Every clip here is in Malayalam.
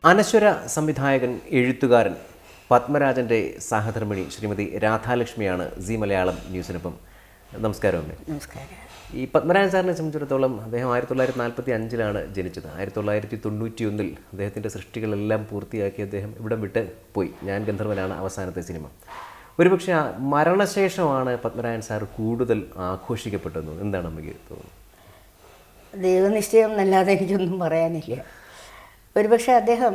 അനശ്വര സംവിധായകൻ എഴുത്തുകാരൻ പത്മരാജൻ്റെ സഹധർമ്മിണി ശ്രീമതി രാധാലക്ഷ്മിയാണ് സി മലയാളം ന്യൂസിനൊപ്പം നമസ്കാരം അമ്മേ നമസ്കാരം ഈ പത്മരാജൻ സാറിനെ സംബന്ധിച്ചിടത്തോളം അദ്ദേഹം ആയിരത്തി തൊള്ളായിരത്തി നാൽപ്പത്തി അഞ്ചിലാണ് ജനിച്ചത് ആയിരത്തി തൊള്ളായിരത്തി തൊണ്ണൂറ്റി ഒന്നിൽ അദ്ദേഹത്തിൻ്റെ സൃഷ്ടികളെല്ലാം പൂർത്തിയാക്കി അദ്ദേഹം ഇവിടം വിട്ട് പോയി ഞാൻ ഗന്ധർവനാണ് അവസാനത്തെ സിനിമ ഒരുപക്ഷെ ആ മരണശേഷമാണ് പത്മരാജൻ സാർ കൂടുതൽ ആഘോഷിക്കപ്പെട്ടതെന്ന് എന്താണ് അമ്മയ്ക്ക് തോന്നുന്നത് ദൈവനിശ്ചയം എന്നല്ലാതെ എനിക്കൊന്നും പറയാനില്ല ഒരുപക്ഷെ അദ്ദേഹം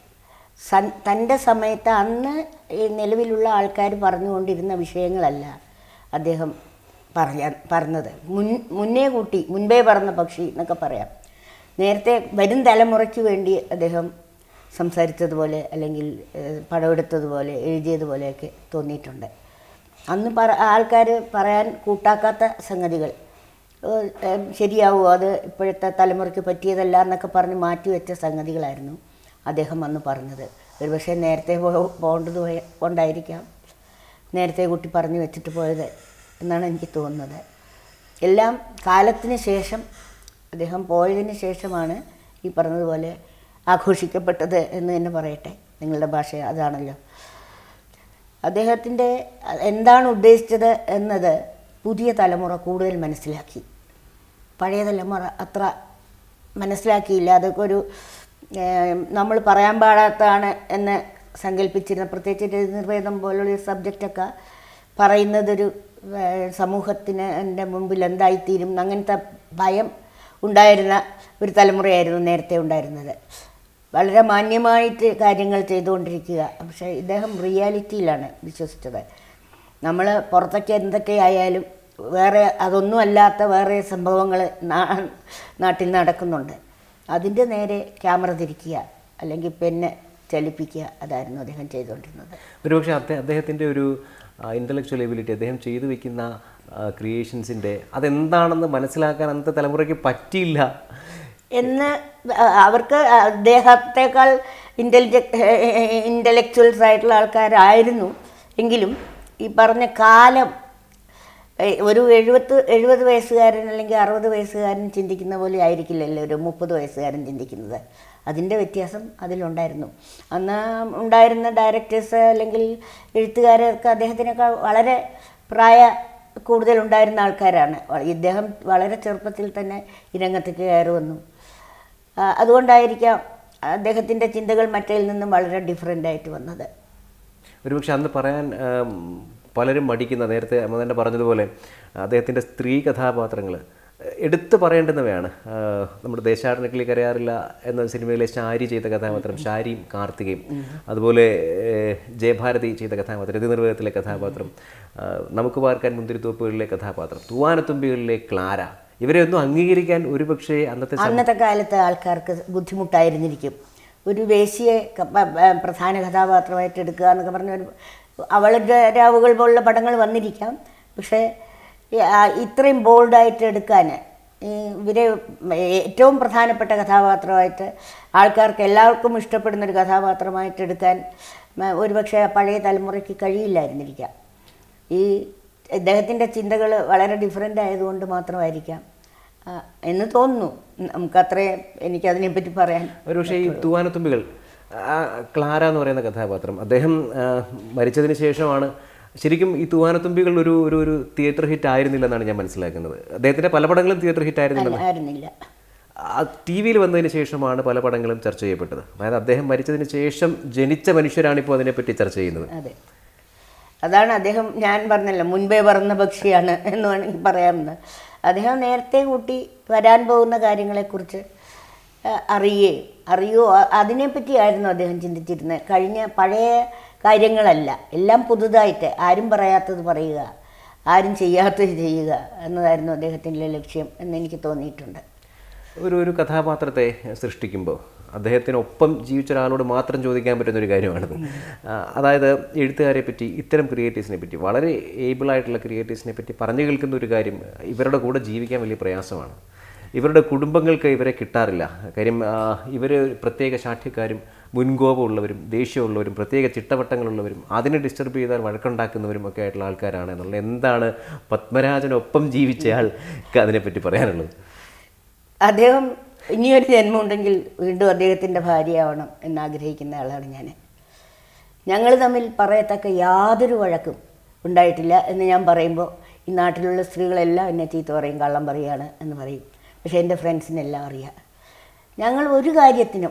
സൻ തൻ്റെ സമയത്ത് അന്ന് ഈ നിലവിലുള്ള ആൾക്കാർ പറഞ്ഞുകൊണ്ടിരുന്ന വിഷയങ്ങളല്ല അദ്ദേഹം പറയാൻ പറഞ്ഞത് മുൻ മുന്നേ കൂട്ടി മുൻപേ പറന്ന പക്ഷി എന്നൊക്കെ പറയാം നേരത്തെ വരും തലമുറയ്ക്ക് വേണ്ടി അദ്ദേഹം സംസാരിച്ചതുപോലെ അല്ലെങ്കിൽ ഏഹ്, പടമെടുത്തതുപോലെ എഴുതിയതുപോലെയൊക്കെ തോന്നിയിട്ടുണ്ട് അന്ന് പറ ആൾക്കാർ പറയാൻ കൂട്ടാക്കാത്ത സംഗതികൾ ഏഹ്, ഏഹ്, ശരിയാവുമോ അത് ഇപ്പോഴത്തെ തലമുറയ്ക്ക് പറ്റിയതല്ല എന്നൊക്കെ പറഞ്ഞ് മാറ്റിവെച്ച സംഗതികളായിരുന്നു അദ്ദേഹം അന്ന് പറഞ്ഞത് ഒരുപക്ഷെ നേരത്തെ പോ പോകേണ്ടത് പോയ- കൊണ്ടായിരിക്കാം നേരത്തെ കുട്ടി പറഞ്ഞു വെച്ചിട്ട് പോയത് എന്നാണ് എനിക്ക് തോന്നുന്നത് എല്ലാം കാലത്തിന് ശേഷം അദ്ദേഹം പോയതിന് ശേഷമാണ് ഈ പറഞ്ഞതുപോലെ ആഘോഷിക്കപ്പെട്ടത് എന്ന് തന്നെ പറയട്ടെ നിങ്ങളുടെ ഭാഷ അതാണല്ലോ അദ്ദേഹത്തിൻ്റെ എന്താണ് ഉദ്ദേശിച്ചത് എന്നത് പുതിയ തലമുറ കൂടുതൽ മനസ്സിലാക്കി പഴയ തലമുറ അത്ര മനസ്സിലാക്കിയില്ല അതൊക്കെ ഒരു ഏം, നമ്മൾ പറയാൻ പാടാത്തതാണ് എന്ന് സങ്കല്പിച്ചിരുന്ന പ്രത്യേകിച്ച് രതിനിർവേദം പോലുള്ള സബ്ജക്റ്റൊക്കെ പറയുന്നതൊരു ഏ, സമൂഹത്തിന് എൻ്റെ മുമ്പിൽ എന്തായിത്തീരും അങ്ങനത്തെ ഭയം ഉണ്ടായിരുന്ന ഒരു തലമുറയായിരുന്നു നേരത്തെ ഉണ്ടായിരുന്നത് വളരെ മാന്യമായിട്ട് കാര്യങ്ങൾ ചെയ്തുകൊണ്ടിരിക്കുക പക്ഷേ ഇദ്ദേഹം റിയാലിറ്റിയിലാണ് വിശ്വസിച്ചത് നമ്മൾ പുറത്തൊക്കെ എന്തൊക്കെയായാലും വേറെ അതൊന്നും അല്ലാത്ത വേറെ സംഭവങ്ങൾ നാട്ടിൽ നടക്കുന്നുണ്ട് അതിൻ്റെ നേരെ ക്യാമറ തിരിക്കുക അല്ലെങ്കിൽ പെണ്ണ് ചലിപ്പിക്കുക അതായിരുന്നു അദ്ദേഹം ചെയ്തുകൊണ്ടിരുന്നത് ഒരുപക്ഷെ അദ്ദേഹ അദ്ദേഹത്തിൻ്റെ ഒരു ഇൻ്റലക്ച്വൽ എബിലിറ്റി അദ്ദേഹം ചെയ്തു വെക്കുന്ന ക്രിയേഷൻസിൻ്റെ അതെന്താണെന്ന് മനസ്സിലാക്കാൻ അന്നത്തെ തലമുറയ്ക്ക് പറ്റിയില്ല എന്ന് അവർക്ക് അദ്ദേഹത്തെക്കാൾ ഇൻ്റലിജ ഇൻ്റലക്ച്വൽസ് ആയിട്ടുള്ള ആൾക്കാരായിരുന്നു എങ്കിലും ഈ പറഞ്ഞ കാലം ഏ, ഒരു എഴുപത്ത് എഴുപത് വയസ്സുകാരൻ അല്ലെങ്കിൽ അറുപത് വയസ്സുകാരൻ ചിന്തിക്കുന്ന പോലെ ആയിരിക്കില്ലല്ലോ ഒരു മുപ്പത് വയസ്സുകാരൻ ചിന്തിക്കുന്നത് അതിൻ്റെ വ്യത്യാസം അതിലുണ്ടായിരുന്നു അന്ന് ഉണ്ടായിരുന്ന ഡയറക്ടേഴ്സ് അല്ലെങ്കിൽ എഴുത്തുകാരൊക്കെ അദ്ദേഹത്തിനേക്കാൾ വളരെ പ്രായ കൂടുതലുണ്ടായിരുന്ന ആൾക്കാരാണ് ഇദ്ദേഹം വളരെ ചെറുപ്പത്തിൽ തന്നെ ഈ രംഗത്തേക്ക് കയറി വന്നു ആ, അതുകൊണ്ടായിരിക്കാം അദ്ദേഹത്തിൻ്റെ ചിന്തകൾ മറ്റേതിൽ നിന്നും വളരെ ഡിഫറെൻ്റ് ആയിട്ട് വന്നത് ഒരുപക്ഷെ അന്ന് പറയാൻ ആം, പലരും മടിക്കുന്ന നേരത്തെ അമ്മ തന്നെ പറഞ്ഞതുപോലെ അദ്ദേഹത്തിൻ്റെ സ്ത്രീ കഥാപാത്രങ്ങൾ എടുത്തു പറയേണ്ടുന്നവയാണ് ആ, നമ്മുടെ ദേശാടനക്കിളി കരയാറില്ല എന്ന സിനിമയിലെ ശാരി ചെയ്ത കഥാപാത്രം ശാരിയും കാർത്തികയും അതുപോലെ ഏഹ്, ജയഭാരതി ചെയ്ത കഥാപാത്രം രതിനിർവേദത്തിലെ കഥാപാത്രം ആ, നമുക്ക് പാർക്കാൻ മുന്തിരിത്തോപ്പുകളിലെ കഥാപാത്രം തൂവാനത്തുമ്പികളിലെ ക്ലാര ഇവരെയൊന്നും അംഗീകരിക്കാൻ ഒരുപക്ഷെ അന്നത്തെ സം- അന്നത്തെ കാലത്തെ ആൾക്കാർക്ക് ബുദ്ധിമുട്ടായിരുന്നിരിക്കും ഒരു വേശിയെ ക- പ- പ- പ്രധാന കഥാപാത്രമായിട്ട് എടുക്കുക എന്നൊക്കെ പറഞ്ഞ ഒരു അവളുടെ രാവുകൾ പോലുള്ള പടങ്ങൾ വന്നിരിക്കാം പക്ഷേ ഈ, ആ, ഇത്രയും ബോൾഡായിട്ട് എടുക്കാൻ ഈ ഇവരെ ഏറ്റവും പ്രധാനപ്പെട്ട കഥാപാത്രമായിട്ട് ആൾക്കാർക്ക് എല്ലാവർക്കും ഇഷ്ടപ്പെടുന്ന ഒരു കഥാപാത്രമായിട്ട് എടുക്കാൻ മ- ഒരുപക്ഷെ പഴയ തലമുറയ്ക്ക് കഴിയില്ലായിരുന്നിരിക്കാം ഈ ഇദ്ദേഹത്തിൻ്റെ ചിന്തകൾ വളരെ ഡിഫറെൻ്റ് ആയതുകൊണ്ട് മാത്രമായിരിക്കാം ആ, എന്ന് തോന്നുന്നു നമുക്കത്രയും എനിക്കതിനെപ്പറ്റി പറയാൻ ഒരുപക്ഷെ ഈ തൂവാനത്തുമ്പികൾ ആ, ക്ലാര എന്ന് പറയുന്ന കഥാപാത്രം അദ്ദേഹം ആ, മരിച്ചതിന് ശേഷമാണ് ശരിക്കും ഈ തൂവാനത്തുമ്പികൾ ഒരു ഒരു ഒരു തിയേറ്റർ ഹിറ്റ് ആയിരുന്നില്ലെന്നാണ് ഞാൻ മനസ്സിലാക്കുന്നത് അദ്ദേഹത്തിൻ്റെ പല പടങ്ങളും തിയേറ്റർ ഹിറ്റ് ആയിരുന്നില്ല ആയിരുന്നില്ല ടി വിയിൽ വന്നതിന് ശേഷമാണ് പല പടങ്ങളും ചർച്ച ചെയ്യപ്പെട്ടത് അതായത് അദ്ദേഹം മരിച്ചതിന് ശേഷം ജനിച്ച മനുഷ്യരാണ് ഇപ്പോൾ അതിനെപ്പറ്റി ചർച്ച ചെയ്യുന്നത് അതെ അതാണ് അദ്ദേഹം ഞാൻ പറഞ്ഞല്ലോ മുൻപേ പറന്ന പക്ഷിയാണ് എന്ന് വേണമെങ്കിൽ പറയാമെന്ന് അദ്ദേഹം നേരത്തെ കൂട്ടി വരാൻ പോകുന്ന കാര്യങ്ങളെക്കുറിച്ച് ആ, അറിയുകയും അറിയോ അ- അതിനെപ്പറ്റിയായിരുന്നു അദ്ദേഹം ചിന്തിച്ചിരുന്നത് കഴിഞ്ഞ പഴയ കാര്യങ്ങളല്ല എല്ലാം പുതുതായിട്ട് ആരും പറയാത്തത് പറയുക ആരും ചെയ്യാത്തത് ചെയ്യുക എന്നതായിരുന്നു അദ്ദേഹത്തിൻ്റെ ലക്ഷ്യം എന്ന് എനിക്ക് തോന്നിയിട്ടുണ്ട് ഒരു ഒരു കഥാപാത്രത്തെ സൃഷ്ടിക്കുമ്പോൾ അദ്ദേഹത്തിനൊപ്പം ജീവിച്ച ഒരാളോട് മാത്രം ചോദിക്കാൻ പറ്റുന്ന ഒരു കാര്യമാണിത് ആ, അതായത് എഴുത്തുകാരെ പറ്റി ഇത്തരം ക്രിയേറ്റീവ്സിനെ പറ്റി വളരെ ഏബിളായിട്ടുള്ള ക്രിയേറ്റീവ്സിനെ പറ്റി പറഞ്ഞു കേൾക്കുന്ന ഒരു കാര്യം ഇവരുടെ കൂടെ ജീവിക്കാൻ വലിയ പ്രയാസമാണ് ഇവരുടെ കുടുംബങ്ങൾക്ക് ഇവരെ കിട്ടാറില്ല കാര്യം ഇവർ പ്രത്യേക ശാഠ്യക്കാരും മുൻകോപമുള്ളവരും ദേഷ്യമുള്ളവരും പ്രത്യേക ചിട്ടവട്ടങ്ങളുള്ളവരും അതിനെ ഡിസ്റ്റർബ് ചെയ്താൽ വഴക്കുണ്ടാക്കുന്നവരും ഒക്കെ ആയിട്ടുള്ള ആൾക്കാരാണ് എന്നുള്ളത് എന്താണ് പത്മരാജനൊപ്പം ജീവിച്ചയാൾക്ക് അതിനെപ്പറ്റി പറയാനുള്ളത് അദ്ദേഹം ഇനിയൊരു ജന്മം ഉണ്ടെങ്കിൽ വീണ്ടും അദ്ദേഹത്തിൻ്റെ ഭാര്യയാവണം എന്നാഗ്രഹിക്കുന്ന ആളാണ് ഞാൻ ഞങ്ങൾ തമ്മിൽ പറയത്തക്ക യാതൊരു വഴക്കും ഉണ്ടായിട്ടില്ല എന്ന് ഞാൻ പറയുമ്പോൾ ഈ നാട്ടിലുള്ള സ്ത്രീകളെല്ലാം എന്നെ ചീത്ത പറയും കള്ളം പറയുകയാണ് എന്ന് പറയും പക്ഷേ എൻ്റെ ഫ്രണ്ട്സിനെല്ലാം അറിയാം ഞങ്ങൾ ഒരു കാര്യത്തിനും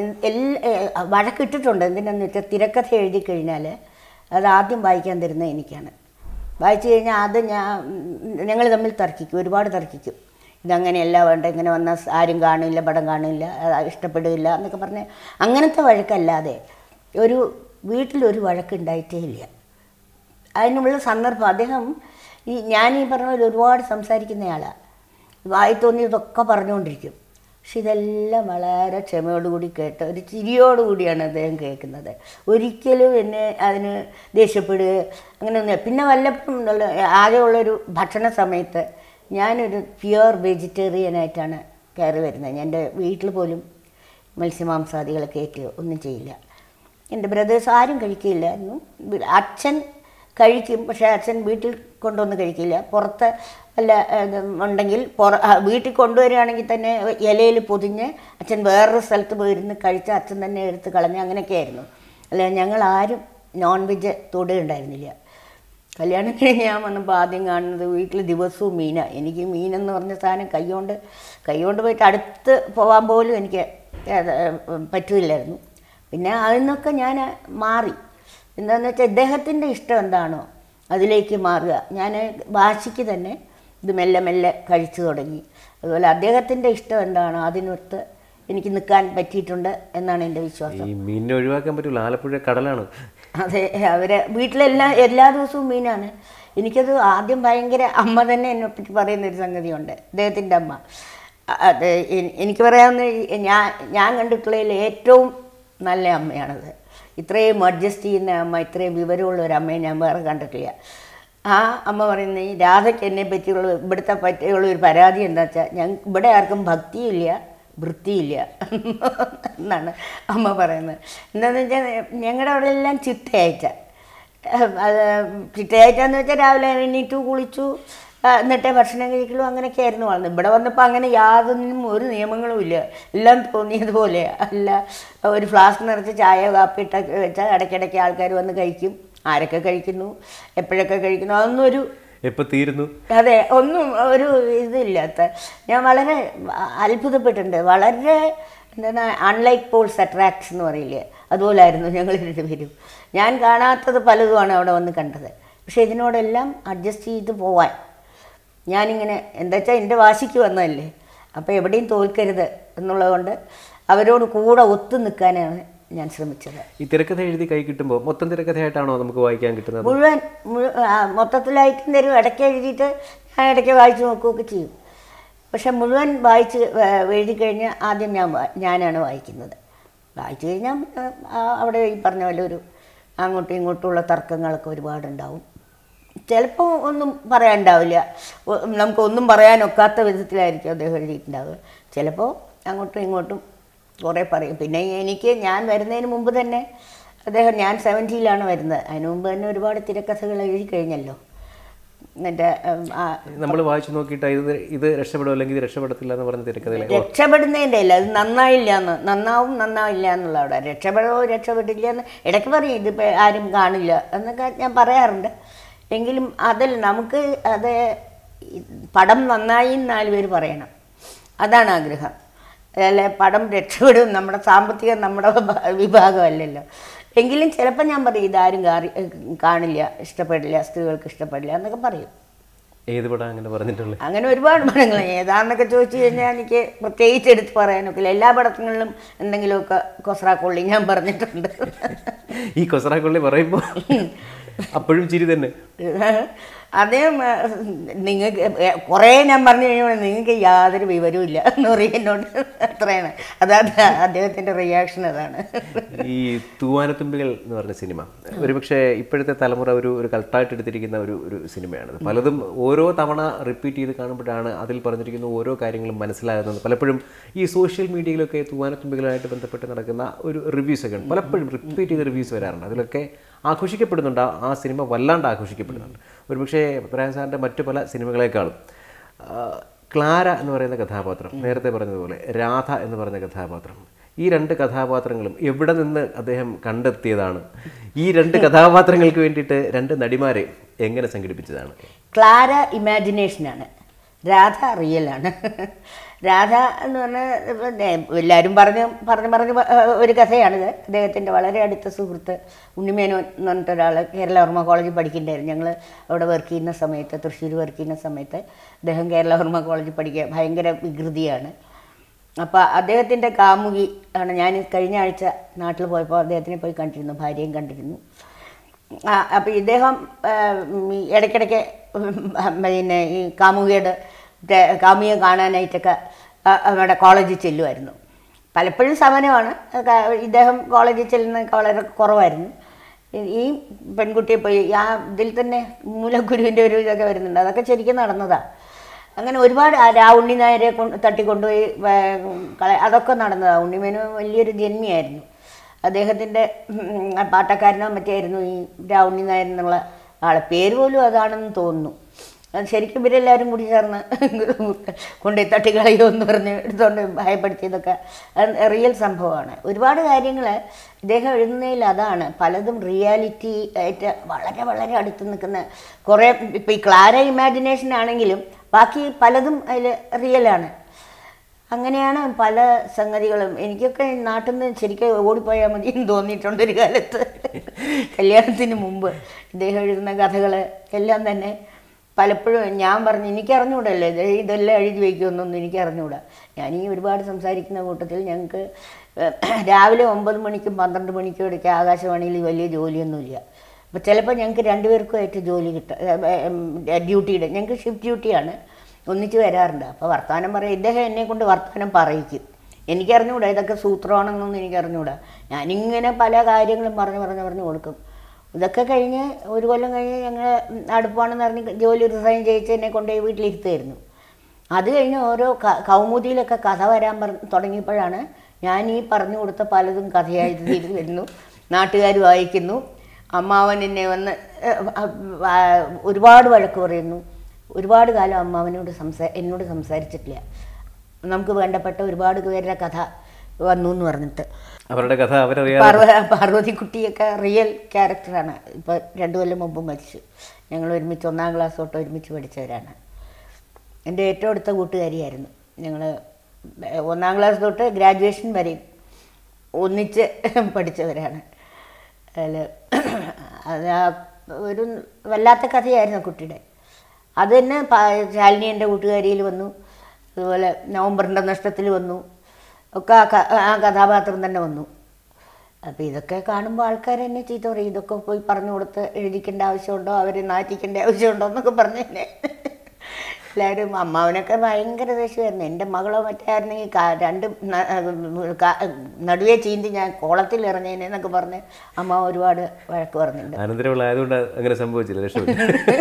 എല്ലാ വഴക്കിട്ടിട്ടുണ്ട് എന്തിനാന്ന് വെച്ചാൽ തിരക്കഥ എഴുതി കഴിഞ്ഞാൽ അത് ആദ്യം വായിക്കാൻ തരുന്നത് എനിക്കാണ് വായിച്ചു കഴിഞ്ഞാൽ അത് ഞാൻ ഞങ്ങൾ തമ്മിൽ തർക്കിക്കും ഒരുപാട് തർക്കിക്കും ഇതങ്ങനെയല്ല വേണ്ട ഇങ്ങനെ വന്നാൽ ആരും കാണില്ല പടം കാണില്ല അത് ഇഷ്ടപ്പെടില്ല എന്നൊക്കെ പറഞ്ഞ് അങ്ങനത്തെ വഴക്കല്ലാതെ ഒരു വീട്ടിലൊരു വഴക്കുണ്ടായിട്ടേ ഇല്ല അതിനുള്ള സന്ദർഭം അദ്ദേഹം ഈ ഞാൻ ഈ പറഞ്ഞ പോലെ ഒരുപാട് സംസാരിക്കുന്നയാളാണ് വായി തോന്നിയതൊക്കെ പറഞ്ഞുകൊണ്ടിരിക്കും പക്ഷെ ഇതെല്ലാം വളരെ ക്ഷമയോടുകൂടി കേട്ട് ഒരു ചിരിയോടുകൂടിയാണ് അദ്ദേഹം കേൾക്കുന്നത് ഒരിക്കലും എന്നെ അതിന് ദേഷ്യപ്പെടുക അങ്ങനെയൊന്നും പിന്നെ വല്ലപ്പോഴും ഉള്ള ആകെയുള്ളൊരു ഭക്ഷണ സമയത്ത് ഞാനൊരു പ്യുവർ വെജിറ്റേറിയനായിട്ടാണ് കയറി വരുന്നത് എൻ്റെ വീട്ടിൽ പോലും മത്സ്യമാംസാദികളൊക്കെ കയറ്റുകയോ ഒന്നും ചെയ്യില്ല എൻ്റെ ബ്രദേഴ്സ് ആരും കഴിക്കില്ലായിരുന്നു അച്ഛൻ കഴിക്കും പക്ഷേ അച്ഛൻ വീട്ടിൽ കൊണ്ടുവന്ന് കഴിക്കില്ല പുറത്ത് അല്ല ഇത് ഉണ്ടെങ്കിൽ പുറ ആ, വീട്ടിൽ കൊണ്ടുവരികയാണെങ്കിൽ തന്നെ ഇലയിൽ പൊതിഞ്ഞ് അച്ഛൻ വേറൊരു സ്ഥലത്ത് പോയിരുന്ന് കഴിച്ച് അച്ഛൻ തന്നെ എടുത്ത് കളഞ്ഞ് അങ്ങനെയൊക്കെ ആയിരുന്നു അല്ല ഞങ്ങൾ ആരും നോൺ വെജ് തൊടുകയുണ്ടായിരുന്നില്ല കല്യാണം കഴിഞ്ഞ് ഞാൻ വന്നപ്പോൾ ആദ്യം കാണുന്നത് വീട്ടിൽ ദിവസവും മീനാണ് എനിക്ക് മീനെന്ന് പറഞ്ഞ സാധനം കൈകൊണ്ട് കൈകൊണ്ട് പോയിട്ട് അടുത്ത് പോകാൻ പോലും എനിക്ക് അത് പറ്റില്ലായിരുന്നു പിന്നെ അതിൽ നിന്നൊക്കെ ഞാൻ മാറി എന്താണെന്ന് വെച്ചാൽ ഇദ്ദേഹത്തിൻ്റെ ഇഷ്ടം എന്താണോ അതിലേക്ക് മാറുക ഞാൻ വാശിക്ക് തന്നെ ഇത് മെല്ലെ മെല്ലെ കഴിച്ചു തുടങ്ങി അതുപോലെ അദ്ദേഹത്തിൻ്റെ ഇഷ്ടം എന്താണോ അതിനൊത്ത് എനിക്ക് നിൽക്കാൻ പറ്റിയിട്ടുണ്ട് എന്നാണ് എൻ്റെ വിശ്വാസം ഈ മീനിനെ ഒഴിവാക്കാൻ പറ്റില്ല ആലപ്പുഴ കടലാണ് അതെ അവരെ വീട്ടിലെല്ലാം എല്ലാ ദിവസവും മീനാണ് എനിക്കത് ആദ്യം ഭയങ്കര അമ്മ തന്നെ എന്നെ പറ്റി പറയുന്ന ഒരു സംഗതിയുണ്ട് അദ്ദേഹത്തിൻ്റെ അമ്മ അ- അത് എ- എനിക്ക് പറയാവുന്ന ഈ ഞാൻ ഞാൻ കണ്ടിട്ടുള്ളതിൽ ഏറ്റവും നല്ല അമ്മയാണത് ഇത്രയും അഡ്ജസ്റ്റ് ചെയ്യുന്ന അമ്മ ഇത്രയും വിവരമുള്ള ഒരു അമ്മയെ ഞാൻ വേറെ കണ്ടിട്ടില്ല ആ അമ്മ പറയുന്നത് ഈ രാധയ്ക്ക് എന്നെ പറ്റിയുള്ള ഇവിടുത്തെ പറ്റിയുള്ള ഒരു പരാതി എന്താ വെച്ചാൽ ഞങ്ങൾ ഇവിടെ ആർക്കും ഭക്തിയില്ല വൃത്തിയില്ല എന്നാണ് അമ്മ പറയുന്നത് എന്താണെന്ന് വെച്ചാൽ ഞങ്ങളുടെ അവിടെ എല്ലാം ചിട്ടയായിട്ട അത് ചിട്ടയായിട്ടെന്ന് വെച്ചാൽ രാവിലെ എണീറ്റു കുളിച്ചു ആ, എന്നിട്ടേ ഭക്ഷണം കഴിക്കലു അങ്ങനെയൊക്കെ ആയിരുന്നു വളർന്നത് ഇവിടെ വന്നപ്പോൾ അങ്ങനെ യാതൊന്നും ഒരു നിയമങ്ങളും ഇല്ല എല്ലാം തോന്നിയതുപോലെ അല്ല ഒരു ഫ്ലാസ്ക് നിറച്ച് ചായ കാപ്പി ഇട്ടൊക്കെ വെച്ചാൽ ഇടയ്ക്കിടയ്ക്ക് ആൾക്കാർ വന്ന് കഴിക്കും ആരൊക്കെ കഴിക്കുന്നു എപ്പോഴൊക്കെ കഴിക്കുന്നു അതൊന്നും ഒരു എപ്പോൾ തീരുന്നു അതെ ഒന്നും ഒരു ഇതില്ലാത്ത ഞാൻ വളരെ അത്ഭുതപ്പെട്ടിട്ടുണ്ട് വളരെ എന്താണ് അൺലൈക്ക് പോൾസ് അട്രാക്ട്സ് എന്ന് പറയില്ലേ അതുപോലായിരുന്നു ഞങ്ങൾ രണ്ടുപേരും ഞാൻ കാണാത്തത് പലതുമാണ് അവിടെ വന്ന് കണ്ടത് പക്ഷേ ഇതിനോടെല്ലാം അഡ്ജസ്റ്റ് ചെയ്ത് പോവാൻ ഞാനിങ്ങനെ എന്താ വെച്ചാൽ എൻ്റെ വാശിക്ക് വന്നതല്ലേ അപ്പോൾ എവിടെയും തോൽക്കരുത് എന്നുള്ളതുകൊണ്ട് അവരോട് കൂടെ ഒത്തു നിൽക്കാനാണ് ഞാൻ ശ്രമിച്ചത് ഈ തിരക്കഥ എഴുതി കൈ കിട്ടുമ്പോൾ മൊത്തം തിരക്കഥയായിട്ടാണോ നമുക്ക് വായിക്കാൻ കിട്ടുന്നത് മുഴുവൻ മുഴു- ആ, മൊത്തത്തിലായിട്ടും തരും ഇടയ്ക്ക് എഴുതിയിട്ട് ഞാൻ ഇടയ്ക്ക് വായിച്ച് നോക്കുകയൊക്കെ ചെയ്യും പക്ഷെ മുഴുവൻ വായിച്ച് വേ- എഴുതി കഴിഞ്ഞാൽ ആദ്യം ഞാൻ വാ- ഞാനാണ് വായിക്കുന്നത് വായിച്ചു കഴിഞ്ഞാൽ പിന്നെ, ആ, അവിടെ ഈ പറഞ്ഞ പോലെ ഒരു അങ്ങോട്ടും ഇങ്ങോട്ടുമുള്ള തർക്കങ്ങളൊക്കെ ഒരുപാടുണ്ടാവും ചിലപ്പോൾ ഒന്നും പറയാനുണ്ടാവില്ല ഒ- നമുക്കൊന്നും പറയാനൊക്കാത്ത വിധത്തിലായിരിക്കും അദ്ദേഹം എഴുതിയിട്ടുണ്ടാവുക ചിലപ്പോൾ അങ്ങോട്ടും ഇങ്ങോട്ടും കുറേ പറയും പിന്നെ എനിക്ക് ഞാൻ വരുന്നതിന് മുമ്പ് തന്നെ അദ്ദേഹം ഞാൻ സെവൻറ്റിയിലാണ് വരുന്നത് അതിന് മുമ്പ് തന്നെ ഒരുപാട് തിരക്കഥകൾ എഴുതി കഴിഞ്ഞല്ലോ എൻ്റെ ഉം, ആ, നമ്മൾ വായിച്ചു നോക്കിയിട്ട് ഇത് ഇത് രക്ഷപ്പെടും അല്ലെങ്കിൽ ഇത് രക്ഷപ്പെടത്തില്ല എന്ന് പറഞ്ഞ തിരക്കഥയിലെ രക്ഷപ്പെടുന്നതിൻ്റെ അല്ല അത് നന്നായില്ല എന്ന് നന്നാവും നന്നാവില്ല എന്നുള്ള അവിടെ രക്ഷപ്പെടോ രക്ഷപ്പെട്ടില്ല എന്ന് ഇടയ്ക്ക് പറയും ഇതിപ്പോൾ ആരും കാണില്ല എന്നൊക്കെ ഞാൻ പറയാറുണ്ട് എങ്കിലും അതിൽ നമുക്ക് അത് ഈ പടം നന്നായി എന്ന് നാല് പേര് പറയണം അതാണ് ആഗ്രഹം അല്ലെ പടം രക്ഷപ്പെടും നമ്മുടെ സാമ്പത്തികം നമ്മുടെ ഭ- വിഭാഗമല്ലല്ലോ എങ്കിലും ചിലപ്പോൾ ഞാൻ പറയും ഇതാരും കാറി കാണില്ല ഇഷ്ടപ്പെടില്ല സ്ത്രീകൾക്ക് ഇഷ്ടപ്പെടില്ല എന്നൊക്കെ പറയും ഏത് പടം അങ്ങനെ പറഞ്ഞിട്ടുള്ളത് അങ്ങനെ ഒരുപാട് പടങ്ങൾ ഏതാണെന്നൊക്കെ ചോദിച്ചു കഴിഞ്ഞാൽ എനിക്ക് പ്രത്യേകിച്ച് എടുത്ത് പറയാനൊക്കില്ല എല്ലാ പടങ്ങളിലും എന്തെങ്കിലുമൊക്കെ കൊസ്രാക്കൊള്ളി ഞാൻ പറഞ്ഞിട്ടുണ്ട് ഈ കൊസറാക്കൊള്ളി പറയുമ്പോൾ അപ്പോഴും ചിരി തന്നെ അതേ നിങ്ങൾക്ക് കുറേ ഞാൻ പറഞ്ഞു കഴിയുമ്പോൾ നിങ്ങൾക്ക് യാതൊരു വിവരവും ഇല്ല എന്ന് പറയും എന്നോട് അത്രയാണ് അതാണ് അദ്ദേഹത്തിൻ്റെ റിയാക്ഷൻ അതാണ് ഈ തൂവാനത്തുമ്പികൾ എന്ന് പറഞ്ഞ സിനിമ ഒരുപക്ഷെ ഇപ്പോഴത്തെ തലമുറ ഒരു ഒരു കൾട്ടായിട്ട് എടുത്തിരിക്കുന്ന ഒരു ഒരു സിനിമയാണ് പലതും ഓരോ തവണ റിപ്പീറ്റ് ചെയ്ത് കാണുമ്പോഴാണ് അതിൽ പറഞ്ഞിരിക്കുന്ന ഓരോ കാര്യങ്ങളും മനസ്സിലാകുന്നത് പലപ്പോഴും ഈ സോഷ്യൽ മീഡിയയിലൊക്കെ തൂവാനത്തുമ്പികളുമായിട്ട് ബന്ധപ്പെട്ട് നടക്കുന്ന ഒരു റിവ്യൂസ് ഒക്കെ ഉണ്ട് പലപ്പോഴും റിപ്പീറ്റ് ചെയ്ത റിവ്യൂസ് വരാറുണ്ട് അതിലൊക്കെ ആഘോഷിക്കപ്പെടുന്നുണ്ട് ആ- ആ സിനിമ വല്ലാണ്ട് ആഘോഷിക്കപ്പെടുന്നുണ്ട് ഒരുപക്ഷെ പ്രയാൻ സാറിൻ്റെ മറ്റു പല സിനിമകളെക്കാളും ആ, ക്ലാര എന്ന് പറയുന്ന കഥാപാത്രം നേരത്തെ പറഞ്ഞതുപോലെ രാധ എന്ന് പറഞ്ഞ കഥാപാത്രം ഈ രണ്ട് കഥാപാത്രങ്ങളും എവിടെ നിന്ന് അദ്ദേഹം കണ്ടെത്തിയതാണ് ഈ രണ്ട് കഥാപാത്രങ്ങൾക്ക് വേണ്ടിയിട്ട് രണ്ട് നടിമാരെ എങ്ങനെ സംഘടിപ്പിച്ചതാണ് ക്ലാര ഇമാജിനേഷനാണ് രാധ റിയലാണ് രാധ എന്ന് പറഞ്ഞാൽ എല്ലാവരും പറഞ്ഞ് പറഞ്ഞ് പറഞ്ഞ് പ- ഒരു കഥയാണിത് അദ്ദേഹത്തിൻ്റെ വളരെ അടുത്ത സുഹൃത്ത് ഉണ്ണിമേനോൻ എന്ന് പറഞ്ഞിട്ട് ഒരാൾ കേരളവർമ്മ കോളേജിൽ പഠിക്കുന്നുണ്ടായിരുന്നു ഞങ്ങൾ അവിടെ വർക്ക് ചെയ്യുന്ന സമയത്ത് തൃശ്ശൂർ വർക്ക് ചെയ്യുന്ന സമയത്ത് അദ്ദേഹം കേരളവർമ്മ കോളേജിൽ പഠിക്കുക ഭയങ്കര വികൃതിയാണ് അപ്പോൾ അദ്ദേഹത്തിൻ്റെ കാമുകി ആണ് ഞാൻ കഴിഞ്ഞ ആഴ്ച നാട്ടിൽ പോയപ്പോൾ അദ്ദേഹത്തിനെ പോയി കണ്ടിരുന്നു ഭാര്യയും കണ്ടിരുന്നു ആ, അപ്പോൾ ഇദ്ദേഹം ആ, ഉം, ഈ ഇടയ്ക്കിടയ്ക്ക് ഉം, പിന്നെ ഈ കാമുകിയുടെ ടെ- കാമുകിയെ കാണാനായിട്ടൊക്കെ ആ, അവിടെ കോളേജിൽ ചെല്ലുമായിരുന്നു പലപ്പോഴും സമരമാണ് ക- ഇദ്ദേഹം കോളേജിൽ ചെല്ലുന്നതൊക്കെ വളരെ കുറവായിരുന്നു ഈ- ഈ പെൺകുട്ടിയെ പോയി ആ ഇതിൽ തന്നെ മൂലഗുരുവിൻ്റെ ഒരു ഇതൊക്കെ വരുന്നുണ്ട് അതൊക്കെ ശരിക്കും നടന്നതാണ് അങ്ങനെ ഒരുപാട് ആ രാ ഉണ്ണി നായരെ കൊണ്ട് തട്ടിക്കൊണ്ടുപോയി വേ- കള- അതൊക്കെ നടന്നതാണ് ഉണ്ണിമേനു വലിയൊരു ജന്മിയായിരുന്നു അദ്ദേഹത്തിൻ്റെ ഉം, പാട്ടക്കാരനോ മറ്റേ ആയിരുന്നു ഈ രാ ഉണ്ണി നായർ എന്നുള്ള ആളെ പേര് പോലും അതാണെന്ന് തോന്നുന്നു അത് ശരിക്കും ഇവരെല്ലാവരും കൂടി ചേർന്ന് കൊണ്ടുപോയി തട്ടിക്കളയോ എന്ന് പറഞ്ഞ് എടുത്തുകൊണ്ട് ഭയപ്പെടുത്തിയതൊക്കെ അത് റിയൽ സംഭവമാണ് ഒരുപാട് കാര്യങ്ങൾ ഇദ്ദേഹം എഴുതുന്നതിൽ അതാണ് പലതും റിയാലിറ്റി ആയിട്ട് വളരെ വളരെ അടുത്ത് നിൽക്കുന്ന കുറേ ഇപ്പോൾ ഈ ക്ലാര ഇമാജിനേഷൻ ആണെങ്കിലും ബാക്കി പലതും അതിൽ റിയലാണ് അങ്ങനെയാണ് പല സംഗതികളും എനിക്കൊക്കെ നാട്ടിൽ നിന്ന് ശരിക്കും ഓടിപ്പോയാൽ മതി എന്ന് തോന്നിയിട്ടുണ്ട് ഒരു കാലത്ത് കല്യാണത്തിന് മുമ്പ് ഇദ്ദേഹം എഴുതുന്ന കഥകൾ എല്ലാം തന്നെ പലപ്പോഴും ഞാൻ പറഞ്ഞു എനിക്ക് അറിഞ്ഞുകൂടല്ലോ ഇത് ഇതെല്ലാം എഴുതി വയ്ക്കുമെന്നൊന്നും എനിക്ക് അറിഞ്ഞുകൂടാ ഞാൻ ഈ ഒരുപാട് സംസാരിക്കുന്ന കൂട്ടത്തിൽ ഞങ്ങൾക്ക് രാവിലെ ഒമ്പത് മണിക്കും പന്ത്രണ്ട് മണിക്കും ഇടയ്ക്ക് ആകാശവാണിയിൽ വലിയ ജോലിയൊന്നുമില്ല അപ്പോൾ ചിലപ്പോൾ ഞങ്ങൾക്ക് രണ്ടുപേർക്കുമായിട്ട് ജോലി കിട്ടും ഡ്യൂട്ടിയുടെ ഞങ്ങൾക്ക് ഷിഫ്റ്റ് ഡ്യൂട്ടിയാണ് ഒന്നിച്ച് വരാറുണ്ട് അപ്പോൾ വർത്തമാനം പറയും ഇദ്ദേഹം എന്നെ കൊണ്ട് വർത്തമാനം പറയിക്കും എനിക്കറിഞ്ഞൂടാ ഇതൊക്കെ സൂത്രമാണെന്നൊന്നും എനിക്കറിഞ്ഞൂടാ ഞാനിങ്ങനെ പല കാര്യങ്ങളും പറഞ്ഞ് പറഞ്ഞ് പറഞ്ഞ് കൊടുക്കും ഇതൊക്കെ കഴിഞ്ഞ് ഒരു കൊല്ലം കഴിഞ്ഞ് ഞങ്ങൾ അടുപ്പാണെന്ന് പറഞ്ഞ് ജോലി റിസൈൻ ചെയ്യിച്ച് എന്നെ കൊണ്ടുപോയി വീട്ടിലിരുത്തായിരുന്നു അത് കഴിഞ്ഞ് ഓരോ ക- കൗമുദിയിലൊക്കെ കഥ വരാൻ പറ തുടങ്ങിയപ്പോഴാണ് ഞാൻ ഈ പറഞ്ഞു കൊടുത്ത പലതും കഥയായി തീർന്നു വരുന്നു നാട്ടുകാർ വായിക്കുന്നു അമ്മാവൻ എന്നെ വന്ന് ഏഹ്, ആ, ഒരുപാട് വഴക്ക് പറയുന്നു ഒരുപാട് കാലം അമ്മാവനോട് സംസാ എന്നോട് സംസാരിച്ചിട്ടില്ല നമുക്ക് വേണ്ടപ്പെട്ട ഒരുപാട് പേരുടെ കഥ വന്നു എന്ന് പറഞ്ഞിട്ട് അവരുടെ കഥ അവരറിയാതെ പാർവ പാർവതിക്കുട്ടിയൊക്കെ റിയൽ ക്യാരക്ടറാണ് ഇപ്പോൾ രണ്ടു കൊല്ലം മുമ്പ് മരിച്ചു ഞങ്ങൾ ഒരുമിച്ച് ഒന്നാം ക്ലാസ് തൊട്ട് ഒരുമിച്ച് പഠിച്ചവരാണ് എൻ്റെ ഏറ്റവും അടുത്ത കൂട്ടുകാരിയായിരുന്നു ഞങ്ങൾ ഒന്നാം ക്ലാസ് തൊട്ട് ഗ്രാജുവേഷൻ വരെയും ഒന്നിച്ച് പഠിച്ചവരാണ് അതിൽ അത് ആ ഒരു വല്ലാത്ത കഥയായിരുന്നു കുട്ടിയുടെ അത് തന്നെ പ- ശാലിനി എൻ്റെ കൂട്ടുകാരിയിൽ വന്നു അതുപോലെ നവംബറിൻ്റെ നഷ്ടത്തിൽ വന്നു ഒക്കെ ആ ക- ആ കഥാപാത്രം തന്നെ വന്നു അപ്പോൾ ഇതൊക്കെ കാണുമ്പോൾ ആൾക്കാർ എന്നെ ചീത്ത പറയും ഇതൊക്കെ പോയി പറഞ്ഞു കൊടുത്ത് എഴുതിക്കേണ്ട ആവശ്യമുണ്ടോ അവരെ നാറ്റിക്കേണ്ട ആവശ്യമുണ്ടോ എന്നൊക്കെ പറഞ്ഞു തന്നെ എല്ലാവരും അമ്മാവനൊക്കെ ഭയങ്കര ദേഷ്യമായിരുന്നു എൻ്റെ മകളോ മറ്റേ ആയിരുന്നെങ്കിൽ കാ- രണ്ട് ന- കാ- നടുവേ ചീന്തി ഞാൻ കോളത്തിൽ ഇറങ്ങിയേനെ എന്നൊക്കെ പറഞ്ഞ് അമ്മ ഒരുപാട് വഴക്ക് പറഞ്ഞിട്ടുണ്ട് അനന്തരമുള്ള ആയതുകൊണ്ട് അങ്ങനെ സംഭവിച്ചില്ല രക്ഷപ്പെട്ടു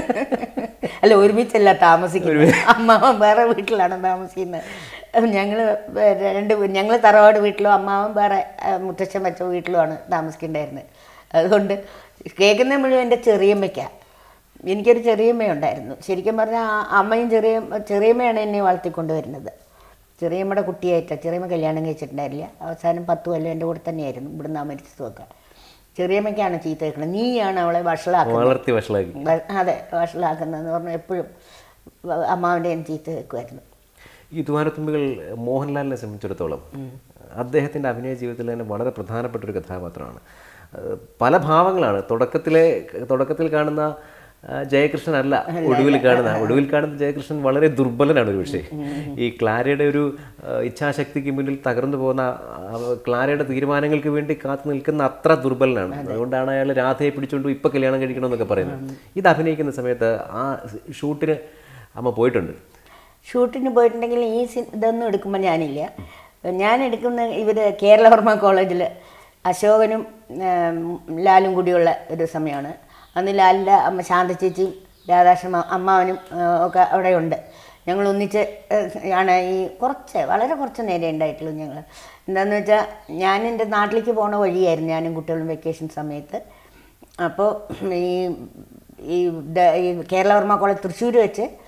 അല്ല ഒരുമിച്ചല്ല താമസിക്കുന്നത് അമ്മാവൻ വേറെ വീട്ടിലാണ് താമസിക്കുന്നത് ഞങ്ങൾ രണ്ട് ഞങ്ങൾ തറവാട് വീട്ടിലും അമ്മാവൻ വേറെ ആ, മുത്തച്ഛൻ വെച്ച വീട്ടിലുമാണ് താമസിക്കേണ്ടായിരുന്നത് അതുകൊണ്ട് കേൾക്കുന്ന മുഴുവൻ എൻ്റെ ചെറിയമ്മയ്ക്കാണ് എനിക്കൊരു ചെറിയമ്മയുണ്ടായിരുന്നു ശരിക്കും പറഞ്ഞാൽ ആ അമ്മയും ചെറിയ ചെറിയമ്മയാണ് എന്നെ വളർത്തിക്കൊണ്ടുവരുന്നത് ചെറിയമ്മയുടെ കുട്ടിയായിട്ടാണ് ചെറിയമ്മ കല്യാണം കഴിച്ചിട്ടുണ്ടായില്ല അവസാനം പത്ത് കൊല്ലം എൻ്റെ കൂടെ തന്നെയായിരുന്നു ഇവിടുന്ന് ആ മരിച്ചതുമൊക്കെ ചെറിയമ്മയ്ക്കാണ് ചീത്ത കേൾക്കുന്നത് നീയാണ് അവളെ വഷളാക്കുന്നത് വളർത്തി വഷളാക്കി വ- അതെ വഷളാക്കുന്നതെന്ന് പറഞ്ഞാൽ എപ്പോഴും അമ്മാവിൻ്റെ ചീത്ത കേൾക്കുമായിരുന്നു ഈ തുവാനത്തുമ്പികൾ മോഹൻലാലിനെ സംബന്ധിച്ചിടത്തോളം അദ്ദേഹത്തിൻ്റെ അഭിനയ ജീവിതത്തിൽ തന്നെ വളരെ പ്രധാനപ്പെട്ട ഒരു കഥാപാത്രമാണ് അത് പല ഭാവങ്ങളാണ് തുടക്കത്തിലെ തുടക്കത്തിൽ കാണുന്ന ആ, ജയകൃഷ്ണൻ അല്ല ഒടുവിൽ കാണുന്ന ഒടുവിൽ കാണുന്ന ജയകൃഷ്ണൻ വളരെ ദുർബലനാണ് ഒരു പക്ഷേ ഈ ക്ലാരയുടെ ഒരു ആ, ഇച്ഛാശക്തിക്ക് മുന്നിൽ തകർന്നു പോകുന്ന ആ, ക്ലാരയുടെ തീരുമാനങ്ങൾക്ക് വേണ്ടി കാത്തു നിൽക്കുന്ന അത്ര ദുർബലനാണ് അതുകൊണ്ടാണ് അയാൾ രാധയെ പിടിച്ചുകൊണ്ട് ഇപ്പം കല്യാണം കഴിക്കണമെന്നൊക്കെ പറയുന്നത് ഇത് അഭിനയിക്കുന്ന സമയത്ത് ആ ഷൂട്ടിന് അമ്മ പോയിട്ടുണ്ട് ഷൂട്ടിന് പോയിട്ടുണ്ടെങ്കിൽ ഈ സി ഇതൊന്നും എടുക്കുമ്പോൾ ഞാനില്ല ഞാൻ എടുക്കുന്ന ഇവർ കേരളവർമ്മ കോളേജിൽ അശോകനും ഉം, ലാലും കൂടിയുള്ള ഒരു സമയമാണ് അന്ന് ലാലിൻ്റെ അമ്മ ശാന്ത ചേച്ചിയും രാധാകൃഷ്ണ അമ്മാവനും ആ, ഒക്കെ അവിടെയുണ്ട് ഞങ്ങൾ ഒന്നിച്ച് ഏഹ്, ആണ് ഈ കുറച്ച് വളരെ കുറച്ച് നേരെ ഉണ്ടായിട്ടുള്ളൂ ഞങ്ങൾ എന്താണെന്ന് വെച്ചാൽ ഞാൻ എൻ്റെ നാട്ടിലേക്ക് പോണ വഴിയായിരുന്നു ഞാനും കുട്ടികളും വെക്കേഷൻ സമയത്ത് അപ്പോൾ ഈ ഈ ദ- ഈ കേരളവർമ്മ കോളേജ് തൃശ്ശൂർ വെച്ച്